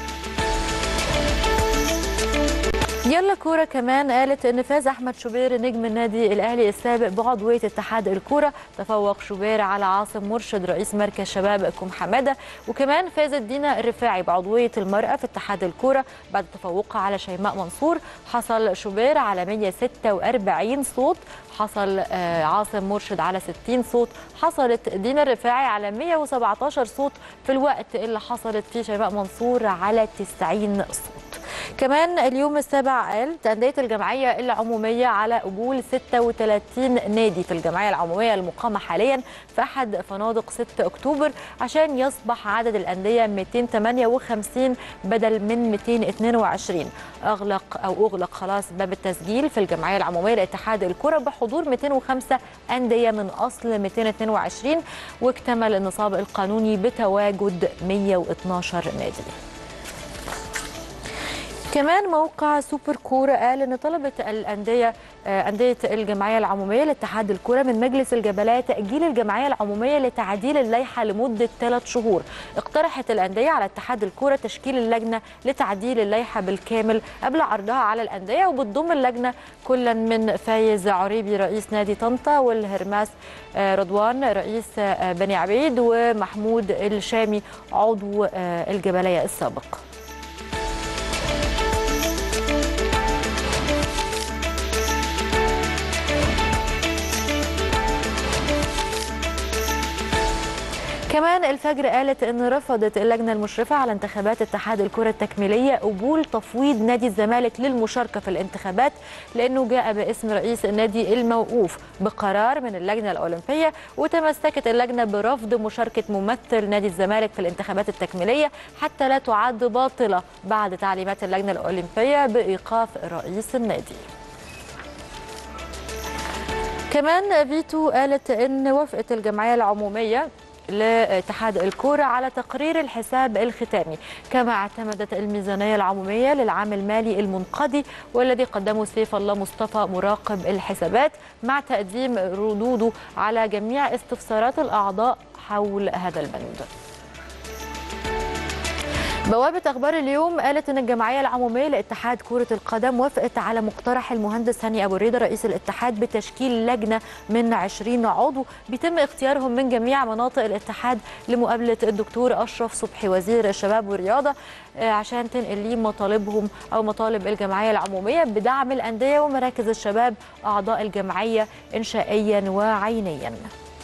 A: يلا كورة كمان قالت ان فاز احمد شوبير نجم النادي الاهلي السابق بعضويه اتحاد الكوره تفوق شوبير على عاصم مرشد رئيس مركز شباب كوم حماده وكمان فازت دينا الرفاعي بعضويه المراه في اتحاد الكوره بعد تفوقها على شيماء منصور حصل شوبير على 146 صوت حصل آه، عاصم مرشد على 60 صوت حصلت دينا الرفاعي على 117 صوت في الوقت اللي حصلت فيه شيماء منصور على 90 صوت كمان اليوم السابع قال تأندية الجمعية العمومية على قبول 36 نادي في الجمعية العمومية المقامة حاليا في أحد فنادق 6 أكتوبر عشان يصبح عدد الأندية 258 بدل من 222 أغلق أو أغلق خلاص باب التسجيل في الجمعية العمومية لاتحاد الكرة بحضور 205 أندية من أصل 222 واكتمل النصاب القانوني بتواجد 112 نادي كمان موقع سوبر كورة قال ان طلبت الانديه آه، انديه الجمعيه العموميه لاتحاد الكره من مجلس الجبلاء تاجيل الجمعيه العموميه لتعديل اللائحه لمده ثلاث شهور اقترحت الانديه على اتحاد الكره تشكيل اللجنه لتعديل اللائحه بالكامل قبل عرضها على الانديه وبتضم اللجنه كلا من فايز عريبي رئيس نادي طنطا والهرماس آه، رضوان رئيس آه، بني عبيد ومحمود الشامي عضو آه، الجبليه السابق كمان الفجر قالت ان رفضت اللجنه المشرفه على انتخابات اتحاد الكره التكميليه قبول تفويض نادي الزمالك للمشاركه في الانتخابات لانه جاء باسم رئيس النادي الموقوف بقرار من اللجنه الاولمبيه وتمسكت اللجنه برفض مشاركه ممثل نادي الزمالك في الانتخابات التكميليه حتى لا تعد باطله بعد تعليمات اللجنه الاولمبيه بايقاف رئيس النادي كمان فيتو قالت ان وافقت الجمعيه العموميه لاتحاد الكورة على تقرير الحساب الختامي كما اعتمدت الميزانية العمومية للعام المالي المنقضي والذي قدمه سيف الله مصطفى مراقب الحسابات مع تقديم ردوده على جميع استفسارات الأعضاء حول هذا البند بوابة أخبار اليوم قالت أن الجمعية العمومية لاتحاد كرة القدم وافقت على مقترح المهندس هاني أبو الرضا رئيس الاتحاد بتشكيل لجنة من 20 عضو بيتم اختيارهم من جميع مناطق الاتحاد لمقابلة الدكتور أشرف صبحي وزير الشباب والرياضة آه، عشان تنقل ليه مطالبهم أو مطالب الجمعية العمومية بدعم الأندية ومراكز الشباب أعضاء الجمعية إنشائيا وعينيا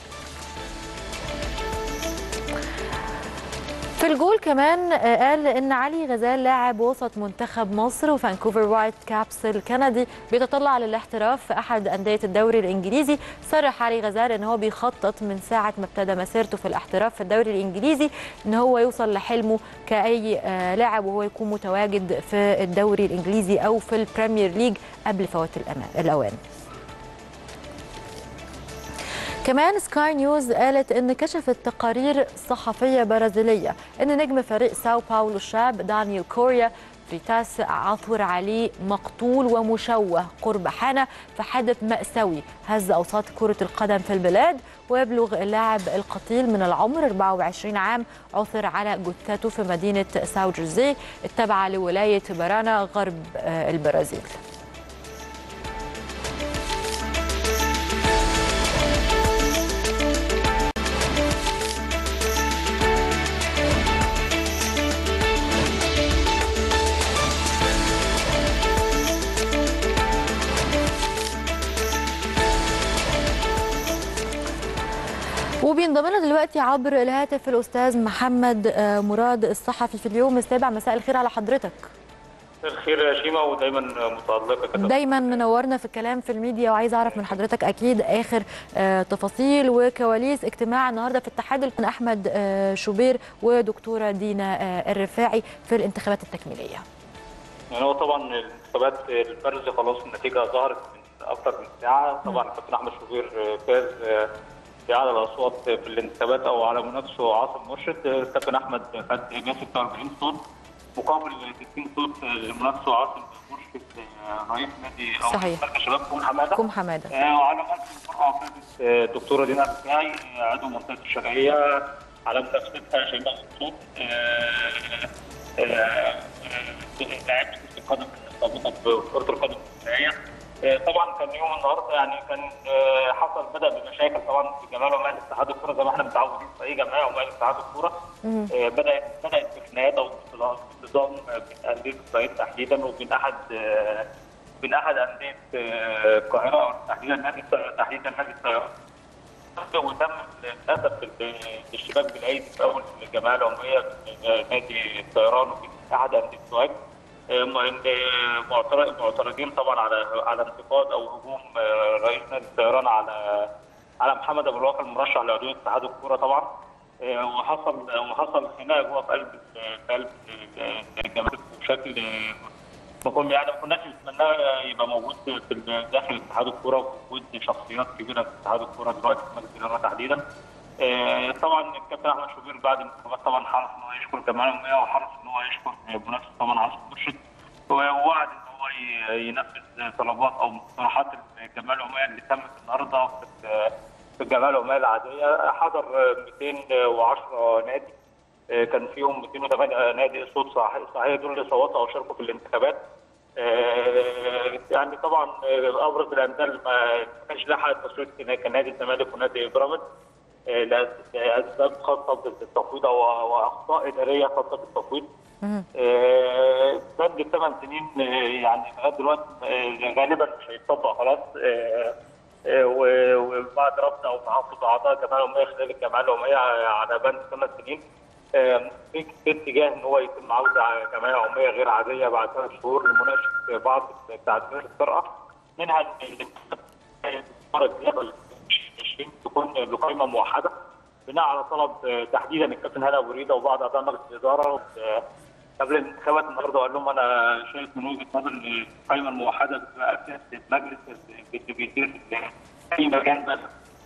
A: في الجول كمان آه، قال ان علي غزال لاعب وسط منتخب مصر وفانكوفر وايت كابس الكندي بيتطلع للاحتراف في احد انديه الدوري الانجليزي صرح علي غزال ان هو بيخطط من ساعه ما ابتدى مسيرته في الاحتراف في الدوري الانجليزي ان هو يوصل لحلمه كاي آه، لاعب وهو يكون متواجد في الدوري الانجليزي او في البريمير ليج قبل فوات الأمان- الاوان كمان سكاي نيوز قالت ان كشفت تقارير صحفيه برازيليه ان نجم فريق ساو باولو الشاب دانيال كوريا فريتاس عثر عليه مقتول ومشوه قرب حانة في حادث مأساوي هز أوساط كرة القدم في البلاد ويبلغ اللاعب القتيل من العمر 24 عام عثر على جثته في مدينة ساو جوزيه التابعة لولاية بارانا غرب آه، البرازيل وبينضم لنا دلوقتي عبر الهاتف الاستاذ محمد آه، مراد الصحفي في اليوم السابع مساء الخير على حضرتك
L: الخير يا شيماء ودايما متألقة كده
A: دايما منورنا في الكلام في الميديا وعايز اعرف من حضرتك اكيد اخر آه، تفاصيل وكواليس اجتماع النهارده في اتحاد الكون احمد آه، شوبير ودكتوره دينا آه، الرفاعي في الانتخابات التكميليه
L: يعني هو طبعا الانتخابات الفرز خلاص النتيجة ظهرت من أكثر من ساعة طبعا الكابتن أحمد شوبير فاز بأعلى الأصوات في الانتخابات أو على منافسه عاصم مرشد الكابتن أحمد خد 146 صوت مقابل 60 صوت لمنافسه عاصم مرشد رئيس نادي أو
A: صحيح.
L: مركز شباب كون حمادة
A: كوم حماده
L: آه، وعلى مركز المرأة فازت آه، الدكتورة دينا الرفاعي آه، عضو منطقة الشرقية على منافستها شيماء مبسوط لعبت كرة القدم السابقة بكرة القدم النسائية آه، طبعا كان يوم النهارده يعني كان آه، حصل بدا بمشاكل طبعا في جمال ومال اتحاد الكوره زي ما احنا متعودين في اي جمعيه ومال اتحاد الكوره آه، بدات بدات بخناقات او بانتظام بين انديه الصعيد تحديدا وبين احد آه، بين احد انديه آه، القاهره أو تحديدا نادي تحديدا نادي الطيران وتم للاسف الاشتباك بالايدي في اول الجمعيه العموميه بين نادي الطيران وبين احد انديه السوهاج آه، م- آه، معترض- معترضين طبعا على على انتقاد او هجوم آه، رئيس نادي الطيران على على محمد ابو الواقع المرشح لعضويه اتحاد الكوره طبعا آه، وحصل وحصل خناقه جوه في قلب في قلب الجماهير بشكل آه، ما كنا يعني ما كناش نتمناه يبقى موجود في داخل اتحاد الكوره وجود شخصيات كبيره في اتحاد الكوره دلوقتي في مجلس الاداره تحديدا. آه، طبعا الكابتن احمد شوبير بعد الانتخابات طبعا حرص ان هو يشكر الجمعيه العموميه وحرص ان هو يشكر منافسه طبعا عاصم مرشد ووعد ان هو ي- ينفذ طلبات او مقترحات الجمعيه العموميه اللي تمت النهارده في في الجمعيه العموميه العاديه حضر 210 نادي آه، كان فيهم 208 نادي صوت صحيح صحيح دول اللي صوتوا او شاركوا في الانتخابات آه، يعني طبعا آه، ابرز الانديه اللي ما كانش لها حق التصويت كان- كان نادي الزمالك ونادي بيراميدز آه، لأس- لاسباب خاصه بالتفويض او أو اخطاء اداريه خاصه بالتفويض آه، بند الثمان سنين آه، يعني لغايه دلوقتي آه، غالبا مش هيتطبق خلاص آه، آه، و- وبعد ربط او تعاقد اعضاء الجمعيه العموميه خلال الجمعيه العموميه على بند ثمان سنين آه، في في اتجاه ان هو يتم عوده على جمعيه عموميه غير عاديه بعد ثلاث شهور لمناقشه بعض التعديلات الطارئه منها ال- المره الجايه تكون بقائمه موحده بناء على طلب آه، تحديدا الكابتن هلا ابو ريده وبعض اعضاء مجلس الاداره آه، قبل الانتخابات النهارده وقال لهم انا شايف من وجهه نظري القائمه الموحده بتبقى اساس المجلس اللي بيدير في اي مكان بس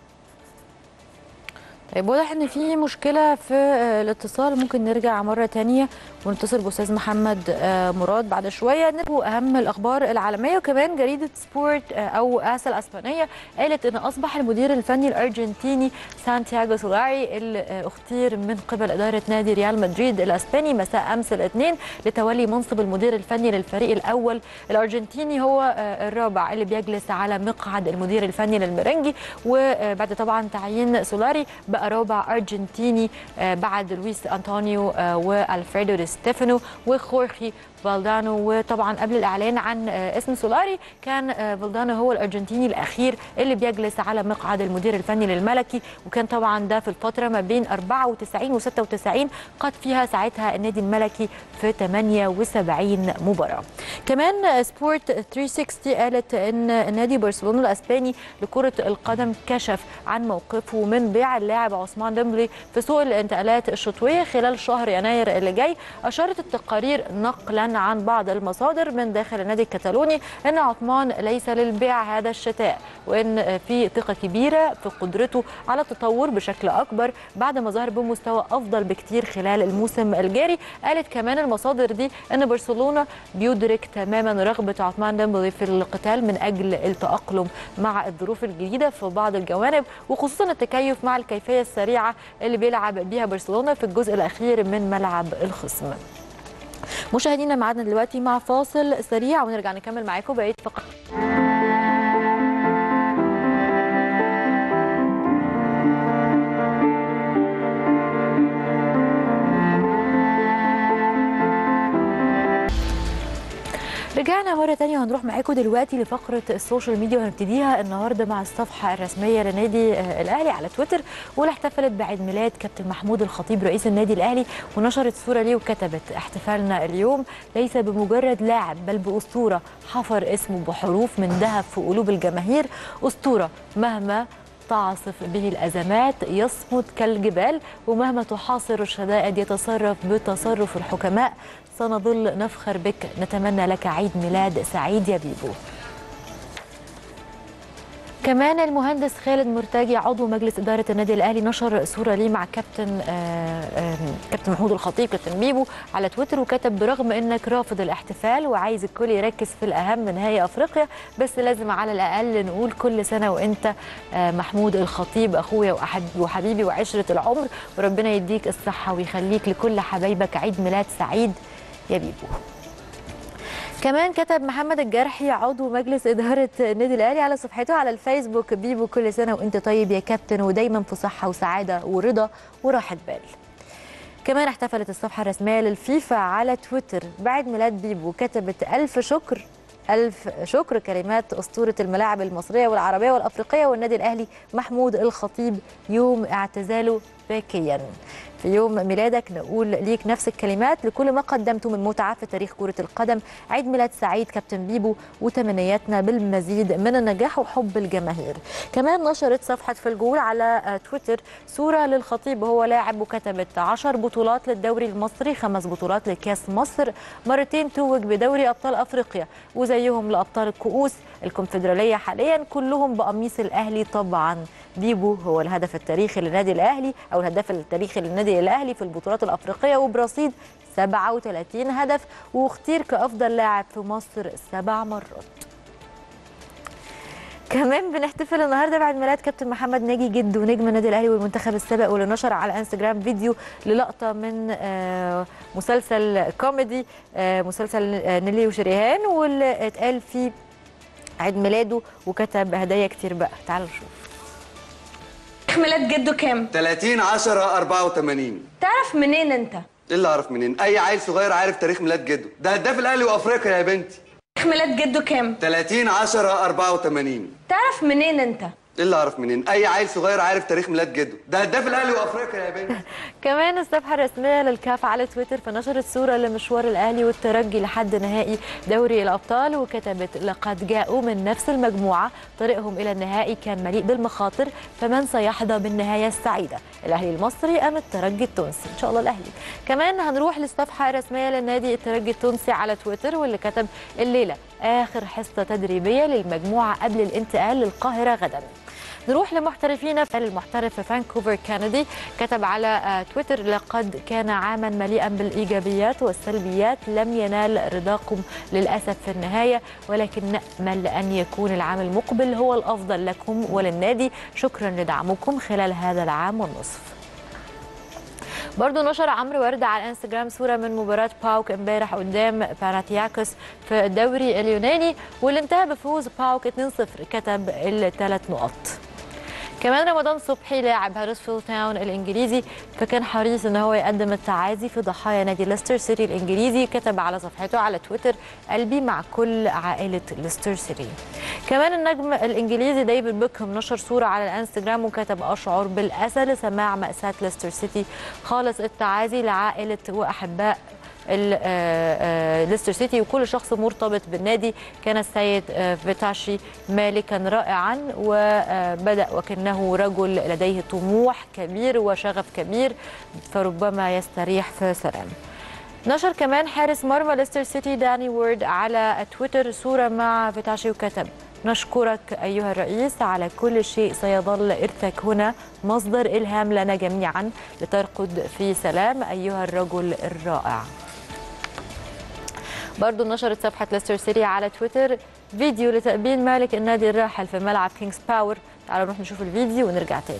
A: طيب واضح ان في مشكله في آه، الاتصال ممكن نرجع مره تانية ونتصل باستاذ محمد آه، مراد بعد شويه نبو اهم الاخبار العالميه وكمان جريده سبورت آه، او اسا الاسبانيه قالت ان اصبح المدير الفني الارجنتيني سانتياغو سولاري اللي آه، اختير من قبل اداره نادي ريال مدريد الاسباني مساء امس الاثنين لتولي منصب المدير الفني للفريق الاول الارجنتيني هو آه، الرابع اللي بيجلس على مقعد المدير الفني للمرنجي وبعد طبعا تعيين سولاري بقى رابع ارجنتيني آه، بعد لويس انطونيو آه، والفريدو دي ستيفانو وخورخي فالدانو وطبعا قبل الاعلان عن آه، اسم سولاري كان آه، فالدانو هو الارجنتيني الاخير اللي بيجلس على مقعد المدير الفني للملكي وكان طبعا ده في الفتره ما بين 94 و96 قاد فيها ساعتها النادي الملكي في 78 مباراه كمان آه، سبورت 360 قالت ان نادي برشلونه الاسباني لكره القدم كشف عن موقفه من بيع اللاعب اللاعب عثمان ديمبلي في سوق الانتقالات الشتويه خلال شهر يناير اللي جاي اشارت التقارير نقلا عن بعض المصادر من داخل النادي الكتالوني ان عثمان ليس للبيع هذا الشتاء وان في ثقه كبيره في قدرته على التطور بشكل اكبر بعد ما ظهر بمستوى افضل بكتير خلال الموسم الجاري قالت كمان المصادر دي ان برشلونه بيدرك تماما رغبه عثمان ديمبلي في القتال من اجل التاقلم مع الظروف الجديده في بعض الجوانب وخصوصا التكيف مع الكيفيه السريعه اللي بيلعب بيها برشلونه في الجزء الاخير من ملعب الخصم مشاهدينا معادنا دلوقتي مع فاصل سريع ونرجع نكمل معاكم بقيه فقط رجعنا مرة تانية وهنروح معاكم دلوقتي لفقرة السوشيال ميديا وهنبتديها النهاردة مع الصفحة الرسمية لنادي آه، الأهلي على تويتر واللي احتفلت بعيد ميلاد كابتن محمود الخطيب رئيس النادي الأهلي ونشرت صورة ليه وكتبت احتفالنا اليوم ليس بمجرد لاعب بل بأسطورة حفر اسمه بحروف من ذهب في قلوب الجماهير أسطورة مهما تعصف به الأزمات يصمد كالجبال ومهما تحاصر الشدائد يتصرف بتصرف الحكماء سنظل نفخر بك نتمنى لك عيد ميلاد سعيد يا بيبو كمان المهندس خالد مرتجي عضو مجلس اداره النادي الاهلي نشر صوره ليه مع كابتن آه، آه، كابتن محمود الخطيب كابتن بيبو على تويتر وكتب برغم انك رافض الاحتفال وعايز الكل يركز في الاهم نهائي افريقيا بس لازم على الاقل نقول كل سنه وانت آه، محمود الخطيب اخويا وأحب- وحبيبي وعشره العمر وربنا يديك الصحه ويخليك لكل حبايبك عيد ميلاد سعيد يا بيبو كمان كتب محمد الجرحي عضو مجلس إدارة النادي الأهلي على صفحته على الفيسبوك بيبو كل سنة وأنت طيب يا كابتن ودايما في صحة وسعادة ورضا وراحة بال كمان احتفلت الصفحة الرسمية للفيفا على تويتر بعد ميلاد بيبو كتبت ألف شكر ألف شكر كلمات أسطورة الملاعب المصرية والعربية والأفريقية والنادي الأهلي محمود الخطيب يوم اعتزاله باكيا في يوم ميلادك نقول ليك نفس الكلمات لكل ما قدمته من متعة في تاريخ كرة القدم عيد ميلاد سعيد كابتن بيبو وتمنياتنا بالمزيد من النجاح وحب الجماهير كمان نشرت صفحة في الجول على آه، تويتر صورة للخطيب وهو لاعب وكتبت 10 بطولات للدوري المصري خمس بطولات لكاس مصر مرتين توج بدوري أبطال أفريقيا وزيهم لأبطال الكؤوس الكونفدرالية حاليا كلهم بقميص الأهلي طبعا بيبو هو الهدف التاريخي للنادي الأهلي أو الهداف التاريخي للنادي الأهلي في البطولات الأفريقية وبرصيد 37 هدف واختير كأفضل لاعب في مصر سبع مرات كمان بنحتفل النهارده بعد ميلاد كابتن محمد ناجي جد ونجم النادي الاهلي والمنتخب السابق واللي نشر على انستجرام فيديو للقطه من آه، مسلسل كوميدي آه، مسلسل آه، نيلي وشريهان واللي اتقال فيه عيد ميلاده وكتب هدايا كتير بقى تعالوا نشوف
M: ميلاد جده كام؟
N: 30 10 84
M: تعرف منين انت؟
N: ايه اللي اعرف منين اي عيل صغير عارف تاريخ ميلاد جده ده هداف الاهلي وافريقيا يا بنتي
M: ميلاد جده كام؟
N: 30 10 84
M: تعرف منين انت؟
N: ايه اللي اعرف منين اي عيل صغير عارف تاريخ ميلاد جده ده هداف الاهلي وافريقيا يا بنتي
A: كمان الصفحة الرسمية للكاف على تويتر فنشرت صورة لمشوار الأهلي والترجي لحد نهائي دوري الأبطال وكتبت لقد جاءوا من نفس المجموعة طريقهم إلى النهائي كان مليء بالمخاطر فمن سيحظى بالنهاية السعيدة الأهلي المصري أم الترجي التونسي إن شاء الله الأهلي كمان هنروح للصفحة الرسمية للنادي الترجي التونسي على تويتر واللي كتب الليلة آخر حصة تدريبية للمجموعة قبل الانتقال للقاهرة غدا نروح لمحترفين المحترف في فانكوفر كندي كتب على آه، تويتر لقد كان عاما مليئا بالايجابيات والسلبيات لم ينال رضاكم للاسف في النهايه ولكن نامل ان يكون العام المقبل هو الافضل لكم وللنادي شكرا لدعمكم خلال هذا العام والنصف برضو نشر عمرو ورده على الانستجرام صوره من مباراه باوك امبارح قدام باناتياكوس في الدوري اليوناني واللي انتهى بفوز باوك 2-0 كتب الثلاث نقط كمان رمضان صبحي لاعب هارسفيلد تاون الانجليزي فكان حريص ان هو يقدم التعازي في ضحايا نادي ليستر سيتي الانجليزي كتب على صفحته على تويتر قلبي مع كل عائله ليستر سيتي كمان النجم الانجليزي ديفيد بيكهام نشر صوره على الانستجرام وكتب اشعر بالاسى لسماع ماساه ليستر سيتي خالص التعازي لعائله واحباء ال- آه، آه، ليستر سيتي وكل شخص مرتبط بالنادي كان السيد آه، فيتاشي مالكا رائعا وبدأ وكأنه رجل لديه طموح كبير وشغف كبير فربما يستريح في سلام نشر كمان حارس مرمى ليستر سيتي داني وورد على تويتر صورة مع فيتاشي وكتب نشكرك أيها الرئيس على كل شيء سيظل إرثك هنا مصدر إلهام لنا جميعا لترقد في سلام أيها الرجل الرائع برضو نشرت صفحة ليستر سيتي على تويتر فيديو لتأبين مالك النادي الراحل في ملعب كينجز باور تعالوا نروح نشوف الفيديو ونرجع تاني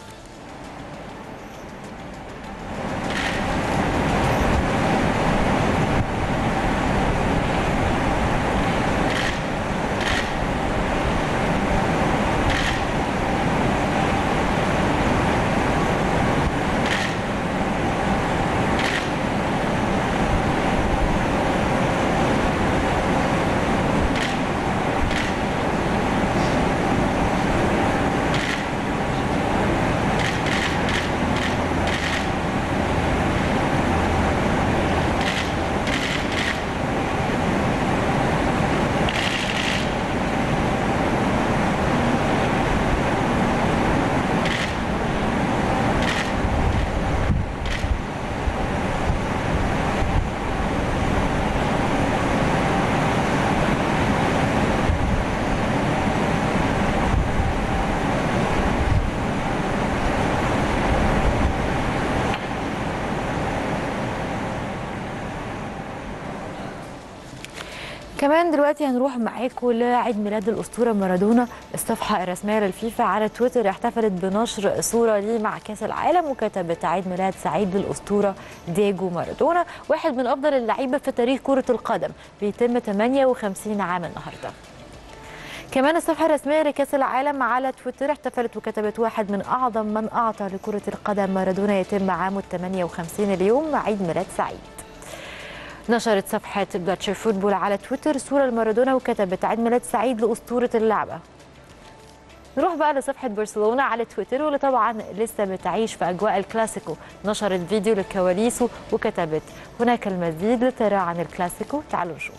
A: كمان دلوقتي هنروح معاكم لعيد ميلاد الاسطوره مارادونا الصفحه الرسميه للفيفا على تويتر احتفلت بنشر صوره ليه مع كاس العالم وكتبت عيد ميلاد سعيد للاسطوره دييجو مارادونا واحد من افضل اللعيبه في تاريخ كره القدم بيتم 58 عام النهارده كمان الصفحة الرسمية لكأس العالم على تويتر احتفلت وكتبت واحد من أعظم من أعطى لكرة القدم مارادونا يتم عامه 58 اليوم عيد ميلاد سعيد نشرت صفحة بلاتشر فوتبول على تويتر صورة لمارادونا وكتبت عيد ميلاد سعيد لأسطورة اللعبة نروح بقى لصفحة برشلونة على تويتر واللي طبعا لسه بتعيش في أجواء الكلاسيكو نشرت فيديو لكواليسه وكتبت هناك المزيد للترى عن الكلاسيكو تعالوا نشوف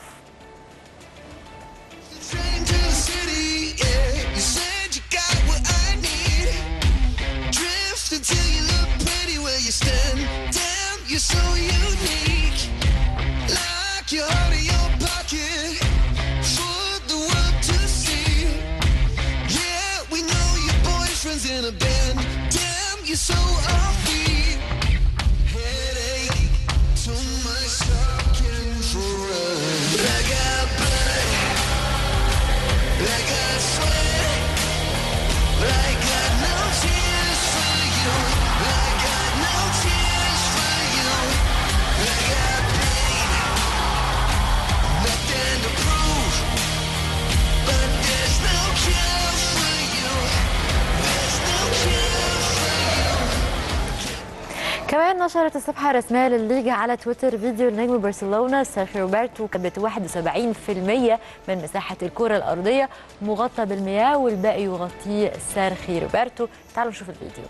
O: to the city, yeah. You said you got what I need. Drift until you look pretty where you stand. Damn, you're so unique. Like your heart in your pocket for the world to see. Yeah, we know your boyfriend's in a band. Damn, you're so offbeat. Headache, too much talking for us. I got blood. Like I swear, like I no tears for you, like I no tears for you, like I paid nothing to prove, but there's no cure for you, there's no cure for you.
A: كمان نشرت الصفحة الرسمية للليجا على تويتر فيديو لنجم برشلونة سيرخيو روبرتو كتبت 71% من مساحة الكرة الأرضية مغطى بالمياه والباقي يغطيه سيرخي روبرتو تعالوا نشوف الفيديو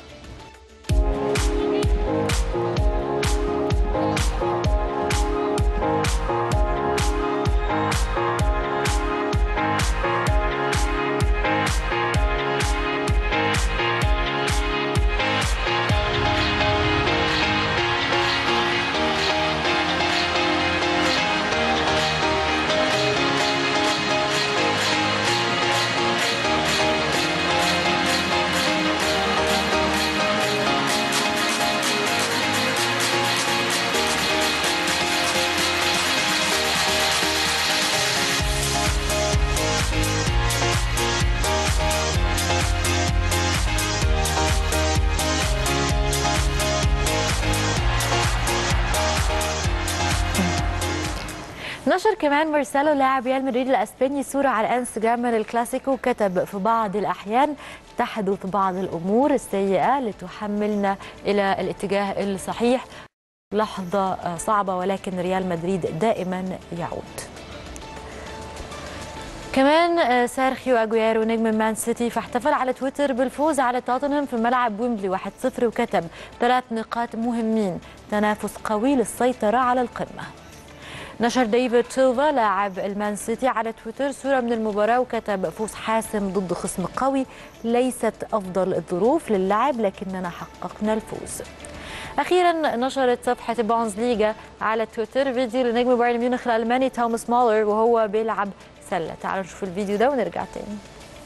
A: نشر كمان مارسيلو لاعب ريال مدريد الاسباني صوره على انستجرام من الكلاسيكو وكتب في بعض الاحيان تحدث بعض الامور السيئه لتحملنا الى الاتجاه الصحيح لحظه آه، صعبه ولكن ريال مدريد دائما يعود كمان آه، سيرخيو اجويرو نجم مان سيتي فاحتفل على تويتر بالفوز على توتنهام في ملعب ويمبلي 1-0 وكتب ثلاث نقاط مهمين تنافس قوي للسيطرة على القمة نشر ديفيد سيلفا لاعب المان سيتي على تويتر صورة من المباراة وكتب فوز حاسم ضد خصم قوي ليست أفضل الظروف للعب لكننا حققنا الفوز اخيرا نشرت صفحه بونز ليجا على تويتر فيديو لنجم بايرن ميونخ الالماني توماس مولر وهو بيلعب سله تعالوا نشوف الفيديو ده ونرجع تاني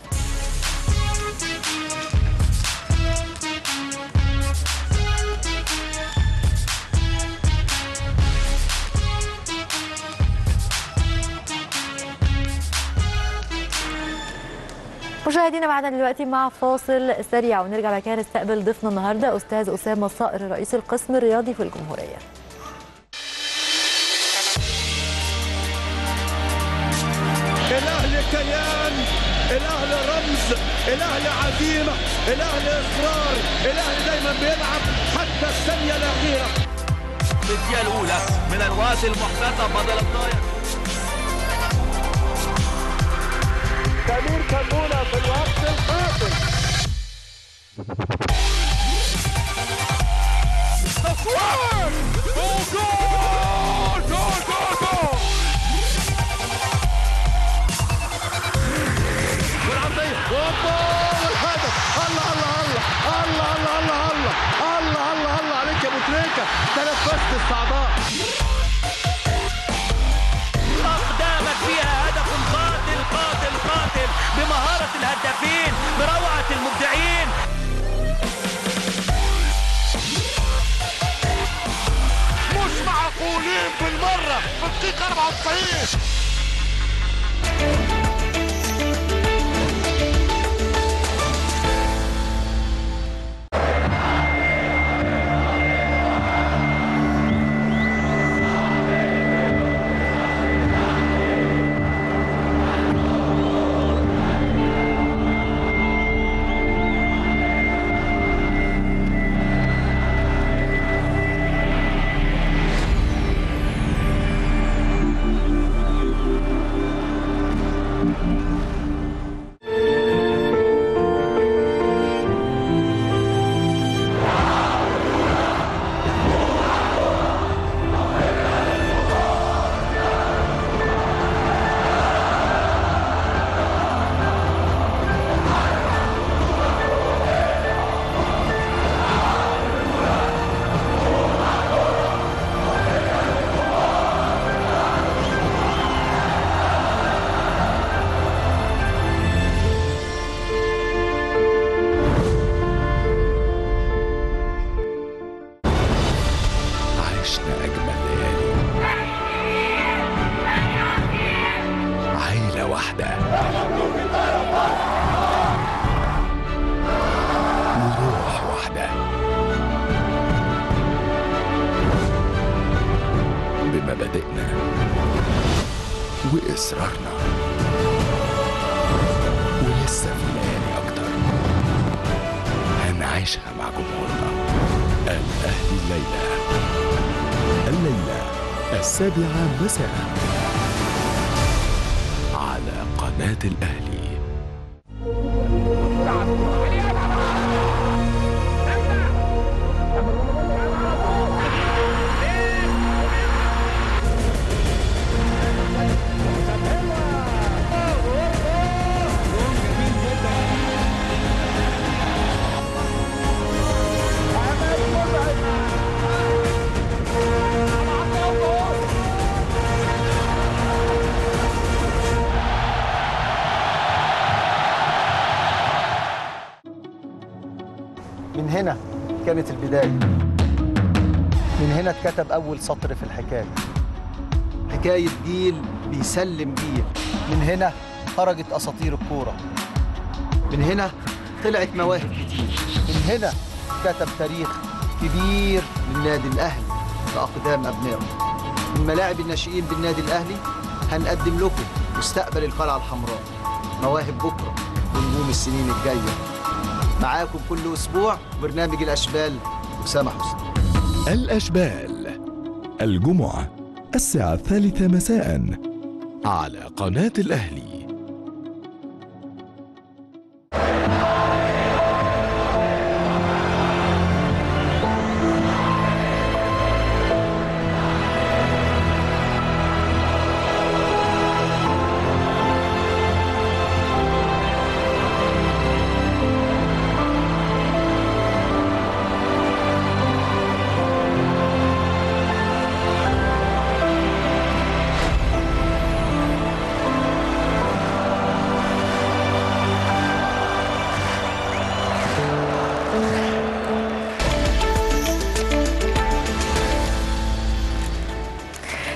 A: مشاهدينا معنا دلوقتي مع فاصل سريع ونرجع بعد كده نستقبل ضيفنا النهارده استاذ اسامه صقر رئيس القسم الرياضي في الجمهوريه
H: الاهلي كيان الاهلي رمز الاهلي عزيمه الاهلي اصرار الاهلي دايما بيلعب حتى الثانيه الاخيره
F: في الدقيقة الأولى من الوقت المحتسب بدل الضايع
H: سمير كمونه في الوقت القاتل
G: تصوير جول جول جول جول جول
H: والعرضيه اوبا والهدف الله الله الله الله الله الله الله الله الله الله عليك يا ابو تريكه تنفست الصعداء
F: أقدامك فيها هدف قاتل قاتل قاتل بمهارة الهدافين بروعة المبدعين
G: مش معقولين بالمره في الدقيقه 94
P: عشنا أجمل ليالي عيلة واحدة وروح واحدة بمبادئنا وإصرارنا ولسه في ليالي أكتر هنعيشها مع جمهورنا الأهلي الليلة الليلة السابعة مساء على قناة الأهلي
Q: من هنا كانت البداية من هنا اتكتب أول سطر في الحكاية حكاية جيل بيسلم جيل من هنا خرجت أساطير الكورة من هنا طلعت مواهب كتير من هنا كتب تاريخ كبير للنادي الأهلي بأقدام أبنائه من ملاعب الناشئين بالنادي الأهلي هنقدم لكم مستقبل القلعة الحمراء مواهب بكرة ونجوم السنين الجاية معاكم كل أسبوع برنامج الأشبال أسامة حسني
P: الأشبال الجمعة الساعة الثالثة مساء على قناة الأهلي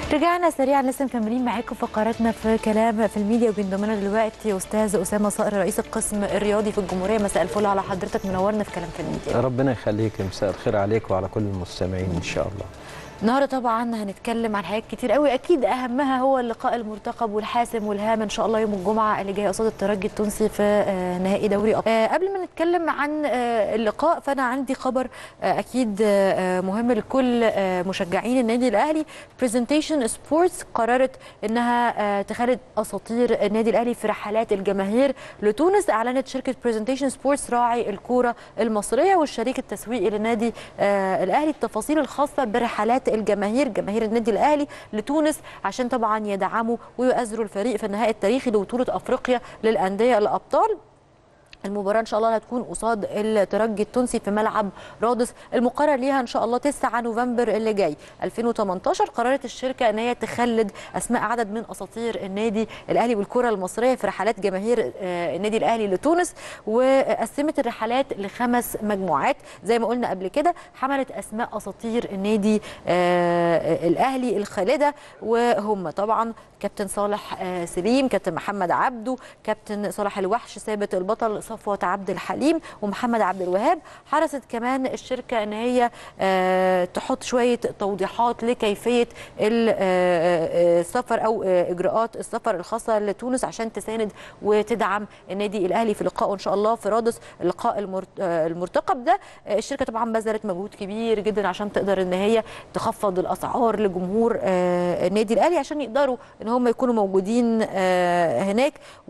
A: رجعنا سريعا لسه مكملين معاكم فقراتنا في كلام في الميديا وبينضم لنا دلوقتي استاذ اسامه صقر رئيس القسم الرياضي في الجمهوريه مساء الفل على حضرتك منورنا في كلام في الميديا
R: ربنا يخليك مساء الخير عليك وعلى كل المستمعين ان شاء الله
A: النهارده طبعا هنتكلم عن حاجات كتير قوي اكيد اهمها هو اللقاء المرتقب والحاسم والهام ان شاء الله يوم الجمعه اللي جاي قصاد الترجي التونسي في آه، نهائي دوري أبطال. آه، قبل ما نتكلم عن آه، اللقاء فانا عندي خبر آه، اكيد آه، مهم لكل آه، مشجعين النادي الاهلي برزنتيشن سبورتس قررت انها آه، تخلد اساطير النادي الاهلي في رحلات الجماهير لتونس اعلنت شركه برزنتيشن سبورتس راعي الكوره المصريه والشريك التسويقي للنادي آه، الاهلي التفاصيل الخاصه برحلات الجماهير جماهير النادي الاهلي لتونس عشان طبعا يدعموا ويؤازروا الفريق في النهائي التاريخي لبطوله افريقيا للانديه الابطال المباراة إن شاء الله هتكون قصاد الترجي التونسي في ملعب رادس المقرر ليها إن شاء الله 9 نوفمبر اللي جاي 2018 قررت الشركة إن هي تخلد أسماء عدد من أساطير النادي الأهلي والكرة المصرية في رحلات جماهير آه، النادي الأهلي لتونس وقسمت الرحلات لخمس مجموعات زي ما قلنا قبل كده حملت أسماء أساطير النادي آه، الأهلي الخالدة وهم طبعا كابتن صالح آه، سليم كابتن محمد عبده كابتن صالح الوحش ثابت البطل صفوة عبد الحليم ومحمد عبد الوهاب حرصت كمان الشركة ان هي آه، تحط شوية توضيحات لكيفية ال- آه، آه، السفر او آه، اجراءات السفر الخاصة لتونس عشان تساند وتدعم النادي الاهلي في لقائه ان شاء الله في رادس اللقاء المرت- آه، المرتقب ده آه، الشركة طبعا بذلت مجهود كبير جدا عشان تقدر ان هي تخفض الاسعار لجمهور آه، النادي الاهلي عشان يقدروا ان هم يكونوا موجودين آه، هناك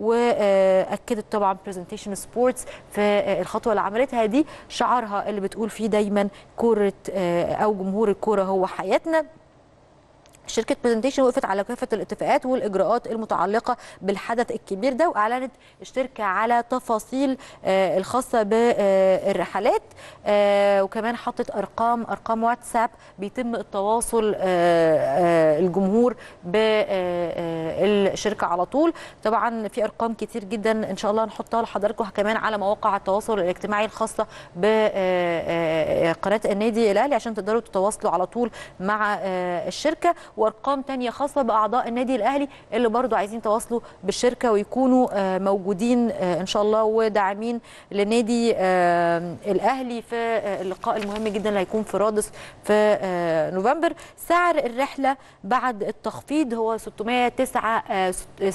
A: واكدت طبعا برزنتيشن سبورتس في آه، الخطوه اللي عملتها دي شعارها اللي بتقول فيه دايما كوره آه، او جمهور الكوره هو حياتنا شركة برزنتيشن وقفت على كافة الاتفاقات والإجراءات المتعلقة بالحدث الكبير ده وأعلنت الشركة على تفاصيل آه، الخاصة بالرحلات آه، وكمان حطت أرقام أرقام واتساب بيتم التواصل آه، آه، الجمهور بالشركة على طول طبعا في أرقام كتير جدا إن شاء الله نحطها لحضراتكم كمان على مواقع التواصل الاجتماعي الخاصة بقناة النادي الأهلي عشان تقدروا تتواصلوا على طول مع آه، الشركة وارقام تانية خاصه باعضاء النادي الاهلي اللي برضو عايزين يتواصلوا بالشركه ويكونوا آه، موجودين آه، ان شاء الله وداعمين لنادي آه، الاهلي في آه، اللقاء المهم جدا اللي هيكون في رادس في آه، نوفمبر سعر الرحله بعد التخفيض هو 609 آه،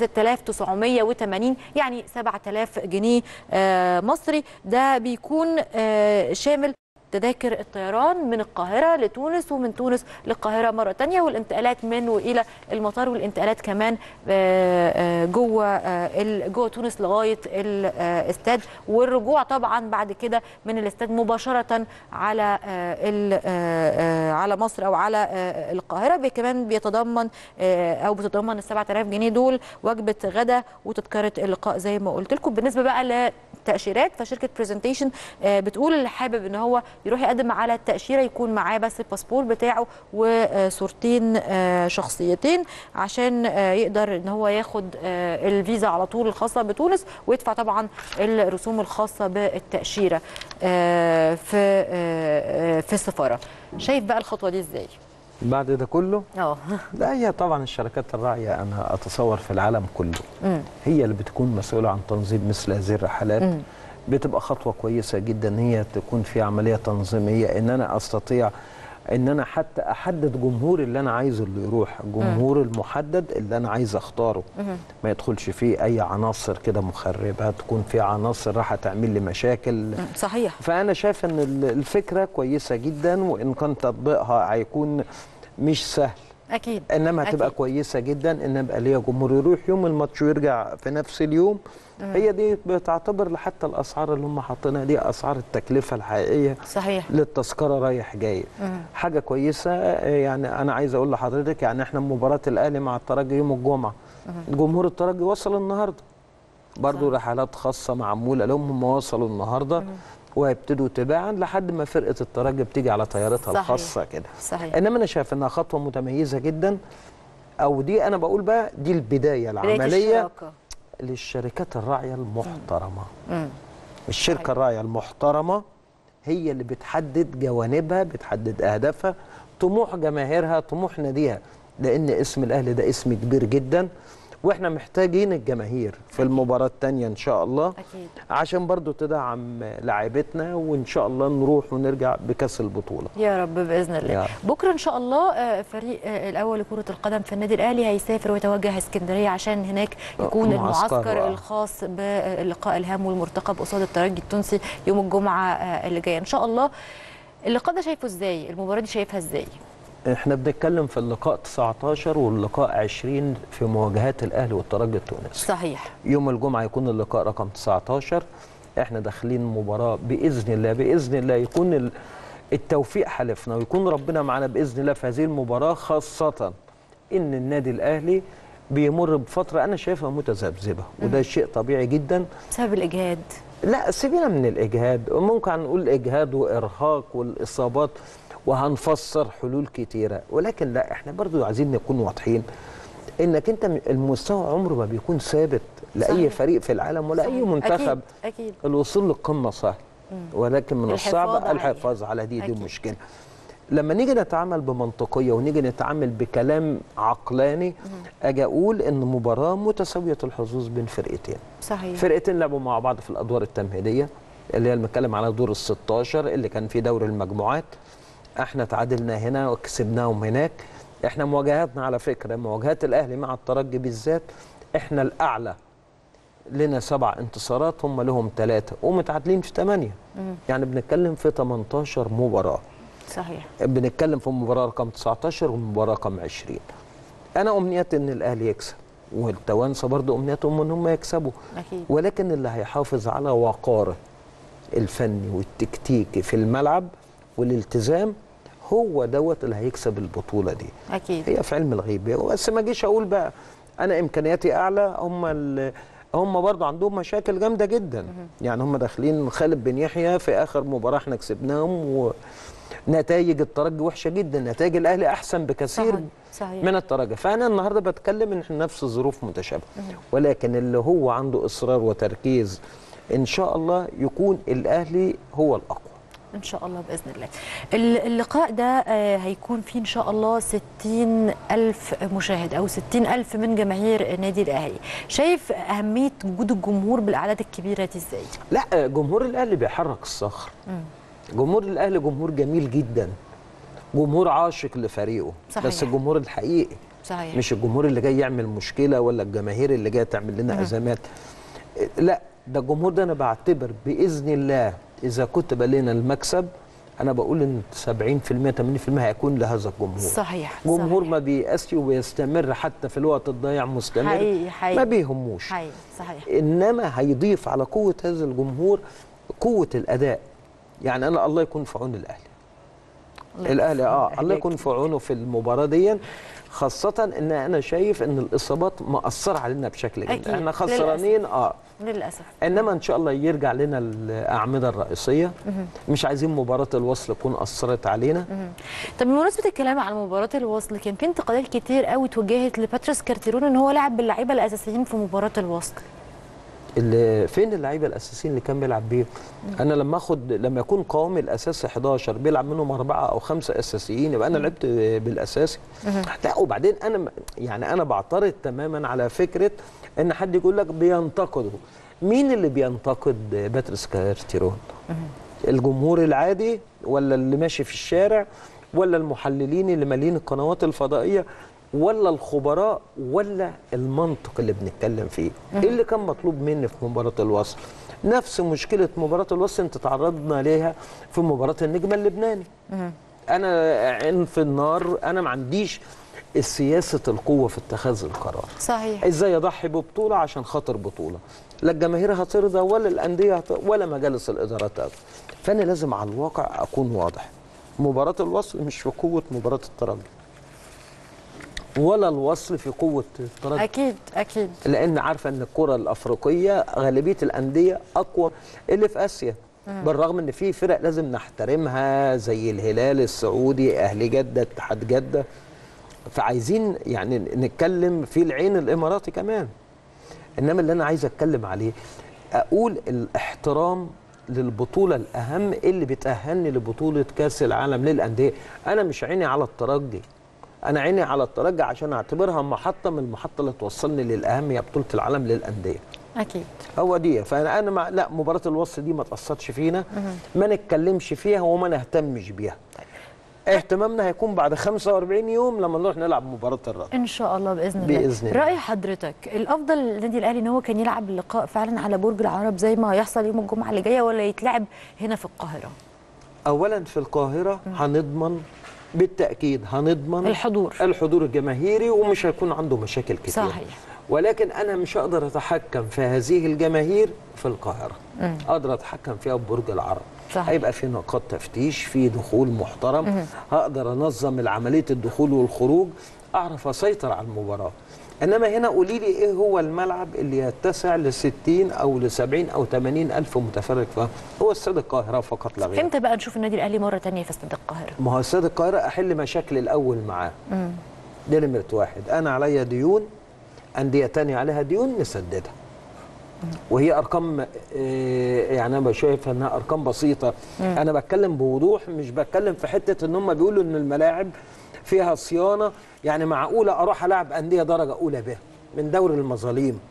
A: 6980 يعني 7000 جنيه آه، مصري ده بيكون آه، شامل تذاكر الطيران من القاهرة لتونس ومن تونس للقاهرة مرة تانية والانتقالات من وإلى المطار والانتقالات كمان آه، آه، جوه آه، ال- جوه تونس لغاية الاستاد والرجوع طبعا بعد كده من الاستاد مباشرة على آه، ال- آه، آه، على مصر أو على آه، القاهرة بي- كمان بيتضمن آه، أو بتتضمن ال 7000 جنيه دول وجبة غدا وتذكرة اللقاء زي ما قلت لكم بالنسبة بقى ل تاشيرات فشركه برزنتيشن بتقول اللي حابب ان هو يروح يقدم على التاشيره يكون معاه بس الباسبور بتاعه وصورتين آه، شخصيتين عشان آه، يقدر ان هو ياخد آه، الفيزا على طول الخاصه بتونس ويدفع طبعا الرسوم الخاصه بالتاشيره آه، في آه، آه، في السفاره شايف بقى الخطوه دي ازاي
R: بعد ده كله
A: اه
R: لا هي طبعا الشركات الراعيه انا اتصور في العالم كله
A: مم.
R: هي اللي بتكون مسؤوله عن تنظيم مثل هذه الرحلات
A: مم.
R: بتبقى خطوه كويسه جدا ان هي تكون في عمليه تنظيميه ان انا استطيع ان انا حتى احدد جمهور اللي انا عايزه اللي يروح الجمهور المحدد اللي انا عايز اختاره
A: مم.
R: ما يدخلش فيه اي عناصر كده مخربه تكون في عناصر راح تعمل لي مشاكل
A: صحيح
R: فانا شايف ان ال- الفكره كويسه جدا وان كان تطبيقها هيكون مش سهل
A: اكيد
R: انما هتبقى
A: أكيد.
R: كويسه جدا ان يبقى ليا جمهور يروح يوم الماتش ويرجع في نفس اليوم
A: مم.
R: هي دي بتعتبر حتى الاسعار اللي هم حاطينها دي اسعار التكلفه الحقيقيه
A: صحيح
R: للتذكره رايح جاي
A: مم.
R: حاجه كويسه آه، يعني انا عايز اقول لحضرتك يعني احنا مباراه الاهلي مع الترجي يوم الجمعه
A: مم.
R: جمهور الترجي وصل النهارده برضو رحلات خاصه معموله لهم هم وصلوا النهارده وهيبتدوا تباعا لحد ما فرقه الترجي بتيجي على طيارتها
A: صحيح.
R: الخاصه كده
A: صحيح
R: انما انا شايف انها خطوه متميزه جدا او دي انا بقول بقى دي البدايه
A: بداية
R: العمليه
A: الشراكة.
R: للشركات الراعيه المحترمه
A: مم.
R: الشركه الراعيه المحترمه هي اللي بتحدد جوانبها بتحدد اهدافها طموح جماهيرها طموح ناديها لان اسم الاهلي ده اسم كبير جدا واحنا محتاجين الجماهير في المباراه الثانيه ان شاء الله
A: اكيد
R: عشان برضو تدعم لاعيبتنا وان شاء الله نروح ونرجع بكاس البطوله
A: يا رب باذن الله
R: يا
A: بكره ان شاء الله آه، فريق آه، الاول لكره القدم في النادي الاهلي هيسافر ويتوجه اسكندريه عشان هناك يكون
R: معسكر،
A: المعسكر
R: آه.
A: الخاص باللقاء الهام والمرتقب قصاد الترجي التونسي يوم الجمعه آه، اللي جايه ان شاء الله اللقاء ده شايفه ازاي المباراه دي شايفها ازاي
R: احنا بنتكلم في اللقاء 19 واللقاء 20 في مواجهات الاهلي والترجي التونسي
A: صحيح
R: يوم الجمعه يكون اللقاء رقم 19 احنا داخلين مباراه باذن الله باذن الله يكون ال- التوفيق حلفنا ويكون ربنا معنا باذن الله في هذه المباراه خاصه ان النادي الاهلي بيمر بفتره انا شايفها متذبذبه وده شيء طبيعي جدا
A: بسبب الاجهاد
R: لا سيبنا من الاجهاد ممكن نقول اجهاد وارهاق والاصابات وهنفسر حلول كتيره ولكن لا احنا برضو عايزين نكون واضحين انك انت م- المستوى عمره ما بيكون ثابت لاي
A: صحيح.
R: فريق في العالم ولا اي
A: صحيح.
R: منتخب
A: اكيد اكيد
R: الوصول للقمه سهل
A: مم.
R: ولكن من
A: الحفاظ
R: الصعب
A: عليها.
R: الحفاظ على دي دي
A: أكيد.
R: مشكله لما نيجي نتعامل بمنطقيه ونيجي نتعامل بكلام عقلاني اجي اقول ان مباراه متساويه الحظوظ بين فرقتين
A: صحيح
R: فرقتين لعبوا مع بعض في الادوار التمهيديه اللي هي بنتكلم على دور ال 16 اللي كان في دوري المجموعات احنا تعادلنا هنا وكسبناهم هناك احنا مواجهاتنا على فكره مواجهات الاهلي مع الترجي بالذات احنا الاعلى لنا سبع انتصارات هم لهم ثلاثه ومتعادلين في ثمانيه
A: مم.
R: يعني بنتكلم في 18 مباراه
A: صحيح
R: بنتكلم في مباراه رقم 19 ومباراه رقم 20 انا امنيتي ان الاهلي يكسب والتوانسه برضو امنيتهم ان هم يكسبوا
A: اكيد
R: ولكن اللي هيحافظ على وقاره الفني والتكتيكي في الملعب والالتزام هو دوت اللي هيكسب البطوله دي
A: اكيد
R: هي في علم الغيب بس ما اجيش اقول بقى انا امكانياتي اعلى هم ال- هم برضه عندهم مشاكل جامده جدا يعني هم داخلين خالد بن يحيى في اخر مباراه احنا كسبناهم ونتائج الترجي وحشه جدا نتائج الاهلي احسن بكثير
A: صحيح. صحيح.
R: من الترجي فانا النهارده بتكلم ان احنا نفس الظروف متشابهه ولكن اللي هو عنده اصرار وتركيز ان شاء الله يكون الاهلي هو الاقوى
A: ان شاء الله باذن الله ال- اللقاء ده آه، هيكون فيه ان شاء الله 60 الف مشاهد او 60 الف من جماهير النادي الاهلي شايف اهميه وجود الجمهور بالاعداد الكبيره دي ازاي
R: لا جمهور الاهلي بيحرك الصخر
A: مم.
R: جمهور الاهلي جمهور جميل جدا جمهور عاشق لفريقه
A: صحيح.
R: بس الجمهور الحقيقي
A: صحيح
R: مش الجمهور اللي جاي يعمل مشكله ولا الجماهير اللي جايه تعمل لنا
A: مهم.
R: ازمات لا ده الجمهور ده انا بعتبر باذن الله اذا كتب لنا المكسب انا بقول ان 70% 80% هيكون لهذا الجمهور
A: صحيح
R: جمهور ما بيأسي وبيستمر حتى في الوقت الضايع مستمر
A: حقيقي حقيقي
R: ما بيهموش
A: حقيقي صحيح
R: انما هيضيف على قوه هذا الجمهور قوه الاداء يعني انا الله يكون في عون الاهلي
A: الله
R: الاهلي اه
A: يكون
R: الله يكون في عونه في المباراه دي خاصه ان انا شايف ان الاصابات مأثره علينا بشكل
A: أكيد.
R: جدا احنا خسرانين اه
A: للاسف
R: انما ان شاء الله يرجع لنا الاعمده الرئيسيه
A: مهم.
R: مش عايزين مباراه الوصل تكون اثرت علينا
A: مهم. طب بمناسبه الكلام عن مباراه الوصل كان في انتقادات كتير قوي اتوجهت لباتريس كارتيرون ان هو لعب باللعيبه الاساسيين في مباراه الوصل
R: اللي فين اللعيبه الاساسيين اللي كان بيلعب بيهم انا لما اخد لما يكون قوامي الاساسي 11 بيلعب منهم اربعه او خمسه اساسيين يبقى انا لعبت بالاساسي لا وبعدين انا م- يعني انا بعترض تماما على فكره ان حد يقول لك بينتقده مين اللي بينتقد باتريس كارتيرون الجمهور العادي ولا اللي ماشي في الشارع ولا المحللين اللي مالين القنوات الفضائيه ولا الخبراء ولا المنطق اللي بنتكلم فيه ايه اللي كان مطلوب مني في مباراه الوصل نفس مشكله مباراه الوصل انت تعرضنا ليها في مباراه النجم اللبناني انا عين في النار انا ما عنديش سياسه القوه في اتخاذ القرار
A: صحيح
R: ازاي اضحي ببطوله عشان خاطر بطوله لا الجماهير هترضى ولا الانديه هت- ولا مجالس الادارات هترضى فانا لازم على الواقع اكون واضح مباراه الوصل مش في قوه مباراه الترجي ولا الوصل في قوه الترجي
A: اكيد اكيد
R: لان عارفه ان الكره الافريقيه غالبيه الانديه اقوى اللي في اسيا
A: مم.
R: بالرغم ان في فرق لازم نحترمها زي الهلال السعودي اهلي جده اتحاد جده فعايزين يعني نتكلم في العين الاماراتي كمان انما اللي انا عايز اتكلم عليه اقول الاحترام للبطوله الاهم اللي بتاهلني لبطوله كاس العالم للانديه انا مش عيني على الترجي انا عيني على الترجي عشان اعتبرها محطه من المحطه اللي توصلني للاهم هي بطوله العالم للانديه
A: اكيد
R: هو دي فانا انا مع لا مباراه الوصل دي ما تاثرش فينا ما نتكلمش فيها وما نهتمش بيها اهتمامنا هيكون بعد 45 يوم لما نروح نلعب مباراه الرد
A: ان شاء الله باذن الله
R: بإذن الله.
A: راي حضرتك الافضل للنادي الاهلي ان هو كان يلعب اللقاء فعلا على برج العرب زي ما هيحصل يوم الجمعه اللي جايه ولا يتلعب هنا في القاهره
R: اولا في القاهره هنضمن بالتاكيد هنضمن
A: الحضور.
R: الحضور الجماهيري ومش هيكون عنده مشاكل كتير
A: صحيح
R: ولكن انا مش هقدر اتحكم في هذه الجماهير في القاهره
A: مم.
R: اقدر اتحكم فيها ببرج العرب
A: صحيح.
R: هيبقى في نقاط تفتيش في دخول محترم
A: مم.
R: هقدر انظم عمليه الدخول والخروج اعرف اسيطر على المباراه انما هنا قولي لي ايه هو الملعب اللي يتسع ل 60 او ل 70 او 80 الف متفرج فيه هو استاد القاهره فقط لا غير
A: امتى بقى نشوف النادي الاهلي مره تانية في استاد القاهره
R: ما هو استاد القاهره احل مشاكل الاول معاه
A: مم.
R: دي نمره واحد انا عليا ديون انديه تانية عليها ديون نسددها وهي ارقام آه، يعني انا بشوف انها ارقام بسيطه
S: مم.
R: انا بتكلم بوضوح مش بتكلم في حته ان هم بيقولوا ان الملاعب فيها صيانه يعني معقوله اروح العب انديه درجه اولى به من دوري المظالم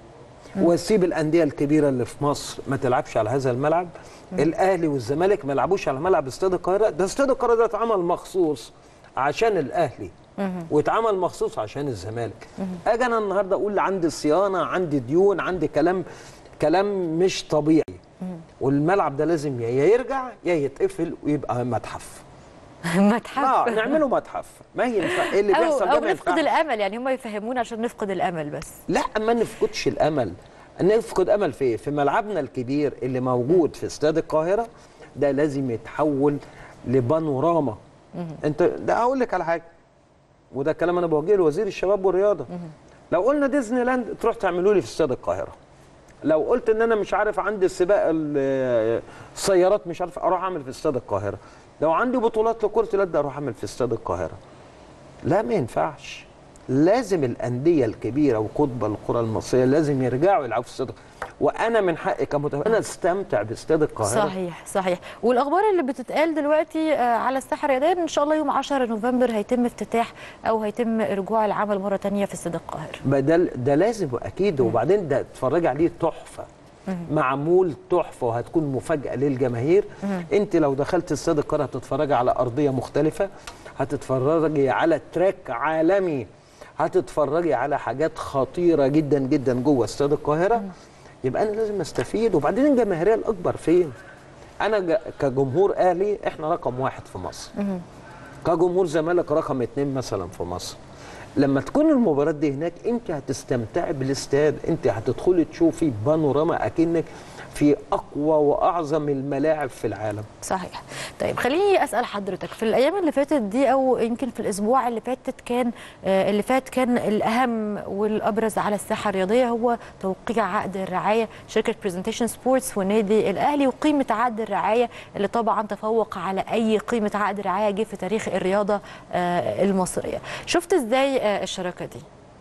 R: واسيب الانديه الكبيره اللي في مصر ما تلعبش على هذا الملعب الاهلي والزمالك ما يلعبوش على ملعب استاد القاهره ده استاد القاهره ده اتعمل مخصوص عشان الاهلي واتعمل مخصوص عشان الزمالك اجي انا النهارده اقول عندي صيانه عندي ديون عندي كلام كلام مش طبيعي والملعب ده لازم يا يرجع يا يتقفل ويبقى متحف
A: متحف
R: اه نعمله متحف ما ينفع ايه اللي
A: او
R: بيحصل
A: او
R: ده ما
A: نفقد
R: ينفعش
A: الامل يعني هم يفهمونا عشان نفقد الامل بس
R: لا ما نفقدش الامل نفقد امل في إيه؟ في ملعبنا الكبير اللي موجود في استاد القاهره ده لازم يتحول لبانوراما انت ده هقول لك على حاجه وده كلام انا بوجهه لوزير الشباب والرياضه لو قلنا ديزني لاند تروح تعملوا لي في استاد القاهره لو قلت ان انا مش عارف عندي السباق ال- السيارات مش عارف اروح اعمل في استاد القاهره لو عندي بطولات لكره اليد اروح اعمل في استاد القاهره لا ما ينفعش لازم الانديه الكبيره وقطب القرى المصريه لازم يرجعوا يلعبوا في استاد وانا من حقي كمتابع انا استمتع باستاد القاهره
A: صحيح صحيح والاخبار اللي بتتقال دلوقتي آه، على الساحه الرياضيه ان شاء الله يوم 10 نوفمبر هيتم افتتاح او هيتم رجوع العمل مره تانية في استاد القاهره
R: بدل ده لازم اكيد وبعدين ده اتفرج عليه تحفه معمول تحفه وهتكون مفاجاه للجماهير
S: مم.
R: انت لو دخلت استاد القاهره هتتفرجي على ارضيه مختلفه هتتفرجي على تراك عالمي هتتفرجي على حاجات خطيره جدا جدا جوه استاد القاهره يبقى انا لازم استفيد وبعدين الجماهيريه الاكبر فين انا ج- كجمهور اهلي احنا رقم واحد في مصر كجمهور زمالك رقم اتنين مثلا في مصر لما تكون المباراة دي هناك انت هتستمتعي بالاستاد انت هتدخلي تشوفي بانوراما اكنك في اقوى واعظم الملاعب في العالم
A: صحيح طيب خليني اسال حضرتك في الايام اللي فاتت دي او يمكن في الاسبوع اللي فاتت كان آه، اللي فات كان الاهم والابرز على الساحه الرياضيه هو توقيع عقد الرعايه شركه برزنتيشن سبورتس والنادي الاهلي وقيمه عقد الرعايه اللي طبعا تفوق على اي قيمه عقد رعايه جه في تاريخ الرياضه آه، المصريه شفت ازاي آه، الشراكه دي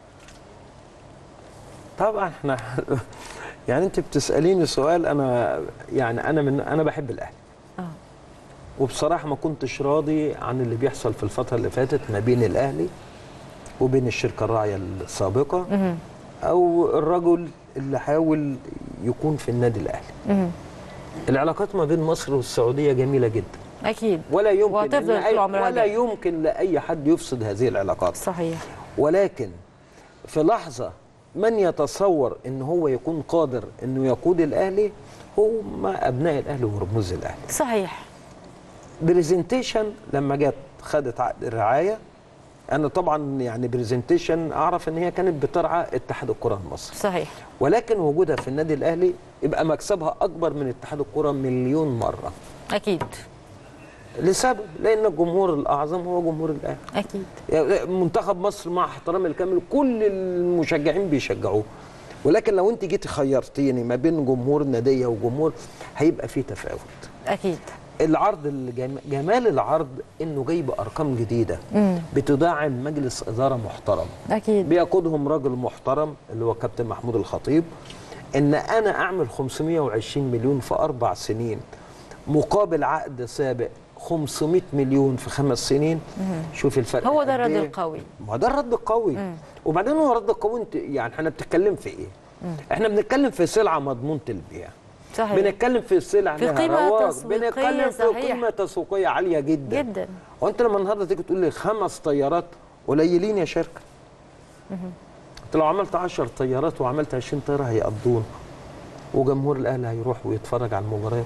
R: طبعا احنا يعني انت بتساليني سؤال انا يعني انا من انا بحب الاهلي
A: اه
R: وبصراحه ما كنتش راضي عن اللي بيحصل في الفتره اللي فاتت ما بين الاهلي وبين الشركه الراعيه السابقه
A: مهم.
R: او الرجل اللي حاول يكون في النادي الاهلي
A: مهم.
R: العلاقات ما بين مصر والسعوديه جميله جدا
A: اكيد
R: ولا يمكن
A: وهتفضل
R: إن
A: طول
R: أي-
A: عمرها
R: ولا
A: كده.
R: يمكن لاي حد يفسد هذه العلاقات
A: صحيح
R: ولكن في لحظه من يتصور ان هو يكون قادر انه يقود الاهلي هم ابناء الاهلي ورموز الاهلي
A: صحيح
R: برزنتيشن لما جت خدت عقد الرعايه انا طبعا يعني برزنتيشن اعرف ان هي كانت بترعى اتحاد الكره المصري
A: صحيح
R: ولكن وجودها في النادي الاهلي يبقى مكسبها اكبر من اتحاد الكره مليون مره
A: اكيد
R: لسبب لان الجمهور الاعظم هو جمهور الاهلي
A: اكيد
R: يعني منتخب مصر مع احترامي الكامل كل المشجعين بيشجعوه ولكن لو انت جيتي خيرتيني ما بين جمهور ناديه وجمهور هيبقى في تفاوت
A: اكيد
R: العرض الجم... جمال العرض انه جاي بارقام جديده
A: مم.
R: بتدعم مجلس اداره محترم
A: اكيد
R: بيقودهم راجل محترم اللي هو كابتن محمود الخطيب ان انا اعمل 520 مليون في اربع سنين مقابل عقد سابق 500 مليون في خمس سنين شوف الفرق
A: هو ده
R: قد
A: الرد
R: إيه.
A: القوي
R: ما ده الرد القوي وبعدين هو الرد القوي انت يعني احنا بنتكلم في ايه؟ احنا بنتكلم في سلعه مضمونه البيع
A: صحيح
R: بنتكلم في سلعه
A: في
R: لها
A: قيمة
R: رواج.
A: تسويقية
R: بنتكلم في
A: صحيح.
R: قيمه تسويقيه عاليه جدا
A: جدا
R: وانت لما النهارده تيجي تقول لي خمس طيارات قليلين يا شركه انت لو عملت 10 طيارات وعملت 20 طياره هيقضونا وجمهور الاهلي هيروح ويتفرج على المباريات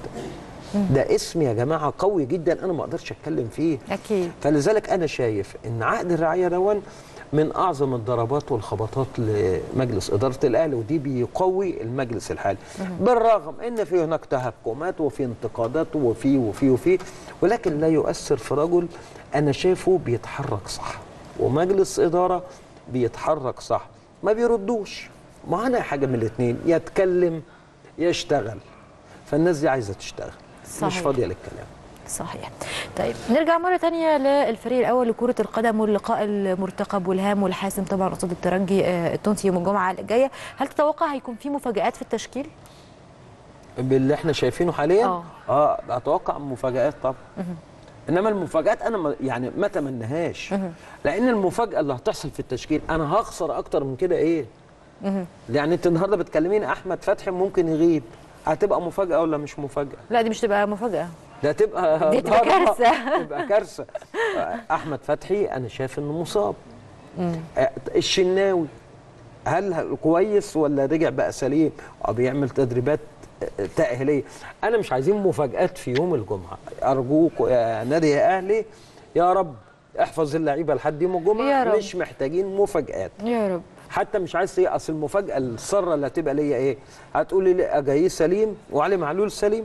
R: ده اسم يا جماعه قوي جدا انا ما اقدرش اتكلم فيه
A: اكيد
R: فلذلك انا شايف ان عقد الرعايه دون من اعظم الضربات والخبطات لمجلس اداره الاهلي ودي بيقوي المجلس الحالي بالرغم ان في هناك تهكمات وفي انتقادات وفي وفي وفي ولكن لا يؤثر في رجل انا شايفه بيتحرك صح ومجلس اداره بيتحرك صح ما بيردوش ما انا حاجه من الاثنين يتكلم يشتغل فالناس دي عايزه تشتغل مش
A: صحيح.
R: فاضيه للكلام
A: صحيح طيب نرجع مرة تانية للفريق الأول لكرة القدم واللقاء المرتقب والهام والحاسم طبعا قصاد الترجي آه، التونسي يوم الجمعة الجاية هل تتوقع هيكون في مفاجآت في التشكيل؟
R: باللي احنا شايفينه حاليا
A: آه.
R: اه اتوقع مفاجات طبعا انما المفاجات انا ما يعني ما اتمناهاش لان المفاجاه اللي هتحصل في التشكيل انا هخسر اكتر من كده ايه يعني انت النهارده بتكلمين احمد فتحي ممكن يغيب هتبقى مفاجاه ولا مش مفاجاه
A: لا دي مش تبقى مفاجأة
R: ده تبقى
A: دي تبقى
R: ضربة،
A: كارثة.
R: تبقى كارثه احمد فتحي انا شايف انه مصاب آه، الشناوي هل كويس ولا رجع بقى سليم او بيعمل تدريبات آه، تأهيلية انا مش عايزين مفاجآت في يوم الجمعة ارجوك يا نادي يا اهلي يا رب احفظ اللعيبة لحد يوم
A: يا
R: الجمعة
A: رب.
R: مش محتاجين مفاجآت
A: يا رب
R: حتى مش عايز ايه اصل المفاجأة السارة اللي هتبقى ليا ايه هتقولي لي اجاي سليم وعلي معلول سليم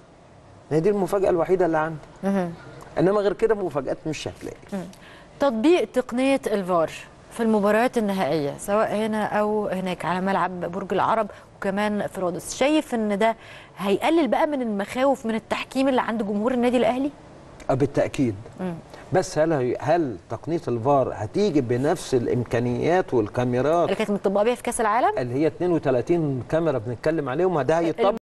R: هي دي المفاجأة الوحيدة اللي عندي انما غير كده مفاجآت مش هتلاقي
A: تطبيق تقنية الفار في المباريات النهائية سواء هنا أو هناك على ملعب برج العرب وكمان في رودس شايف إن ده هيقلل بقى من المخاوف من التحكيم اللي عند جمهور النادي الأهلي؟
R: آه، بالتأكيد بس هل هل تقنية الفار هتيجي بنفس الامكانيات والكاميرات
A: اللي كانت مطبقة بيها في كأس العالم؟
R: اللي هي 32 كاميرا بنتكلم عليهم ده هيطبق